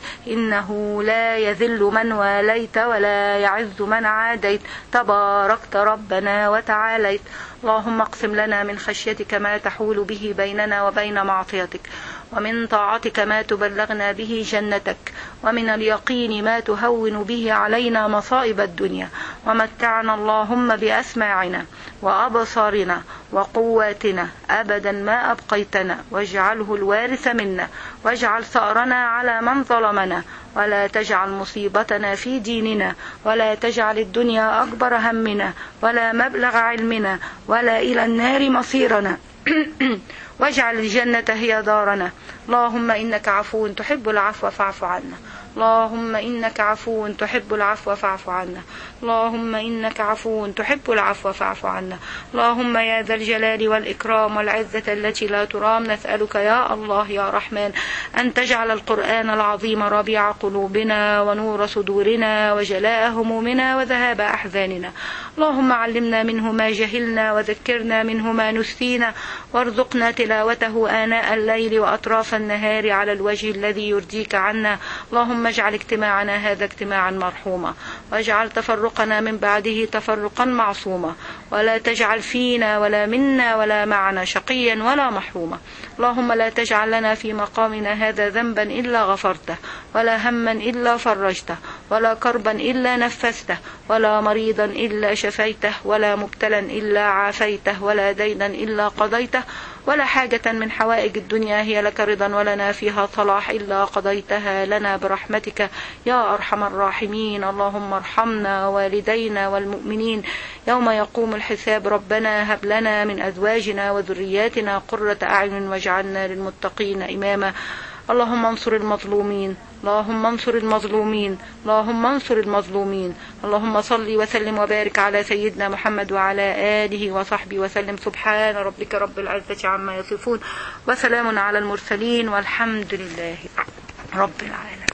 إنه لا يذل من واليت ولا يعز من عاديت تباركت ربنا وتعاليت اللهم اقسم لنا من خشيتك ما تحول به بيننا وبين معصيتك ومن طاعتك ما تبلغنا به جنتك ومن اليقين ما تهون به علينا مصائب الدنيا ومتعنا اللهم بأسماعنا وأبصارنا وقواتنا أبدا ما أبقيتنا واجعله الوارث منا واجعل ثأرنا على من ظلمنا ولا تجعل مصيبتنا في ديننا ولا تجعل الدنيا أكبر همنا ولا مبلغ علمنا ولا إلى النار مصيرنا واجعل الجنة هي دارنا اللهم إنك عفو تحب العفو فاعف عنا اللهم إنك عفو تحب العفو فاعف عنا اللهم إنك عفو تحب العفو فاعف عنا اللهم يا ذا الجلال والإكرام والعزة التي لا ترام نسألك يا الله يا رحمن أن تجعل القرآن العظيم ربيع قلوبنا ونور صدورنا وجلاء همومنا وذهاب أحزاننا اللهم علمنا منه ما جهلنا وذكرنا منه ما نسينا وارزقنا تلاوته آناء الليل وأطراف النهار على الوجه الذي يرضيك عنا اللهم اجعل اجتماعنا هذا اجتماعا مرحوما واجعل تفرقنا من بعده تفرقا معصوما ولا تجعل فينا ولا منا ولا معنا شقيا ولا محروما اللهم لا تجعل لنا في مقامنا هذا ذنبا إلا غفرته ولا هما إلا فرجته ولا كربا إلا نفسته ولا مريضا إلا شفيته ولا مبتلا إلا عافيته ولا دينا إلا قضيته ولا حاجة من حوائج الدنيا هي لك رضا ولنا فيها صلاح إلا قضيتها لنا برحمتك يا أرحم الراحمين اللهم ارحمنا والدينا والمؤمنين يوم يقوم الحساب ربنا هب لنا من أزواجنا وذرياتنا قرة أعين واجعلنا للمتقين إماما اللهم انصر المظلومين اللهم انصر المظلومين اللهم انصر المظلومين اللهم صل وسلم وبارك على سيدنا محمد وعلى آله وصحبه وسلم سبحان ربك رب العزة عما يصفون وسلام على المرسلين والحمد لله رب العالمين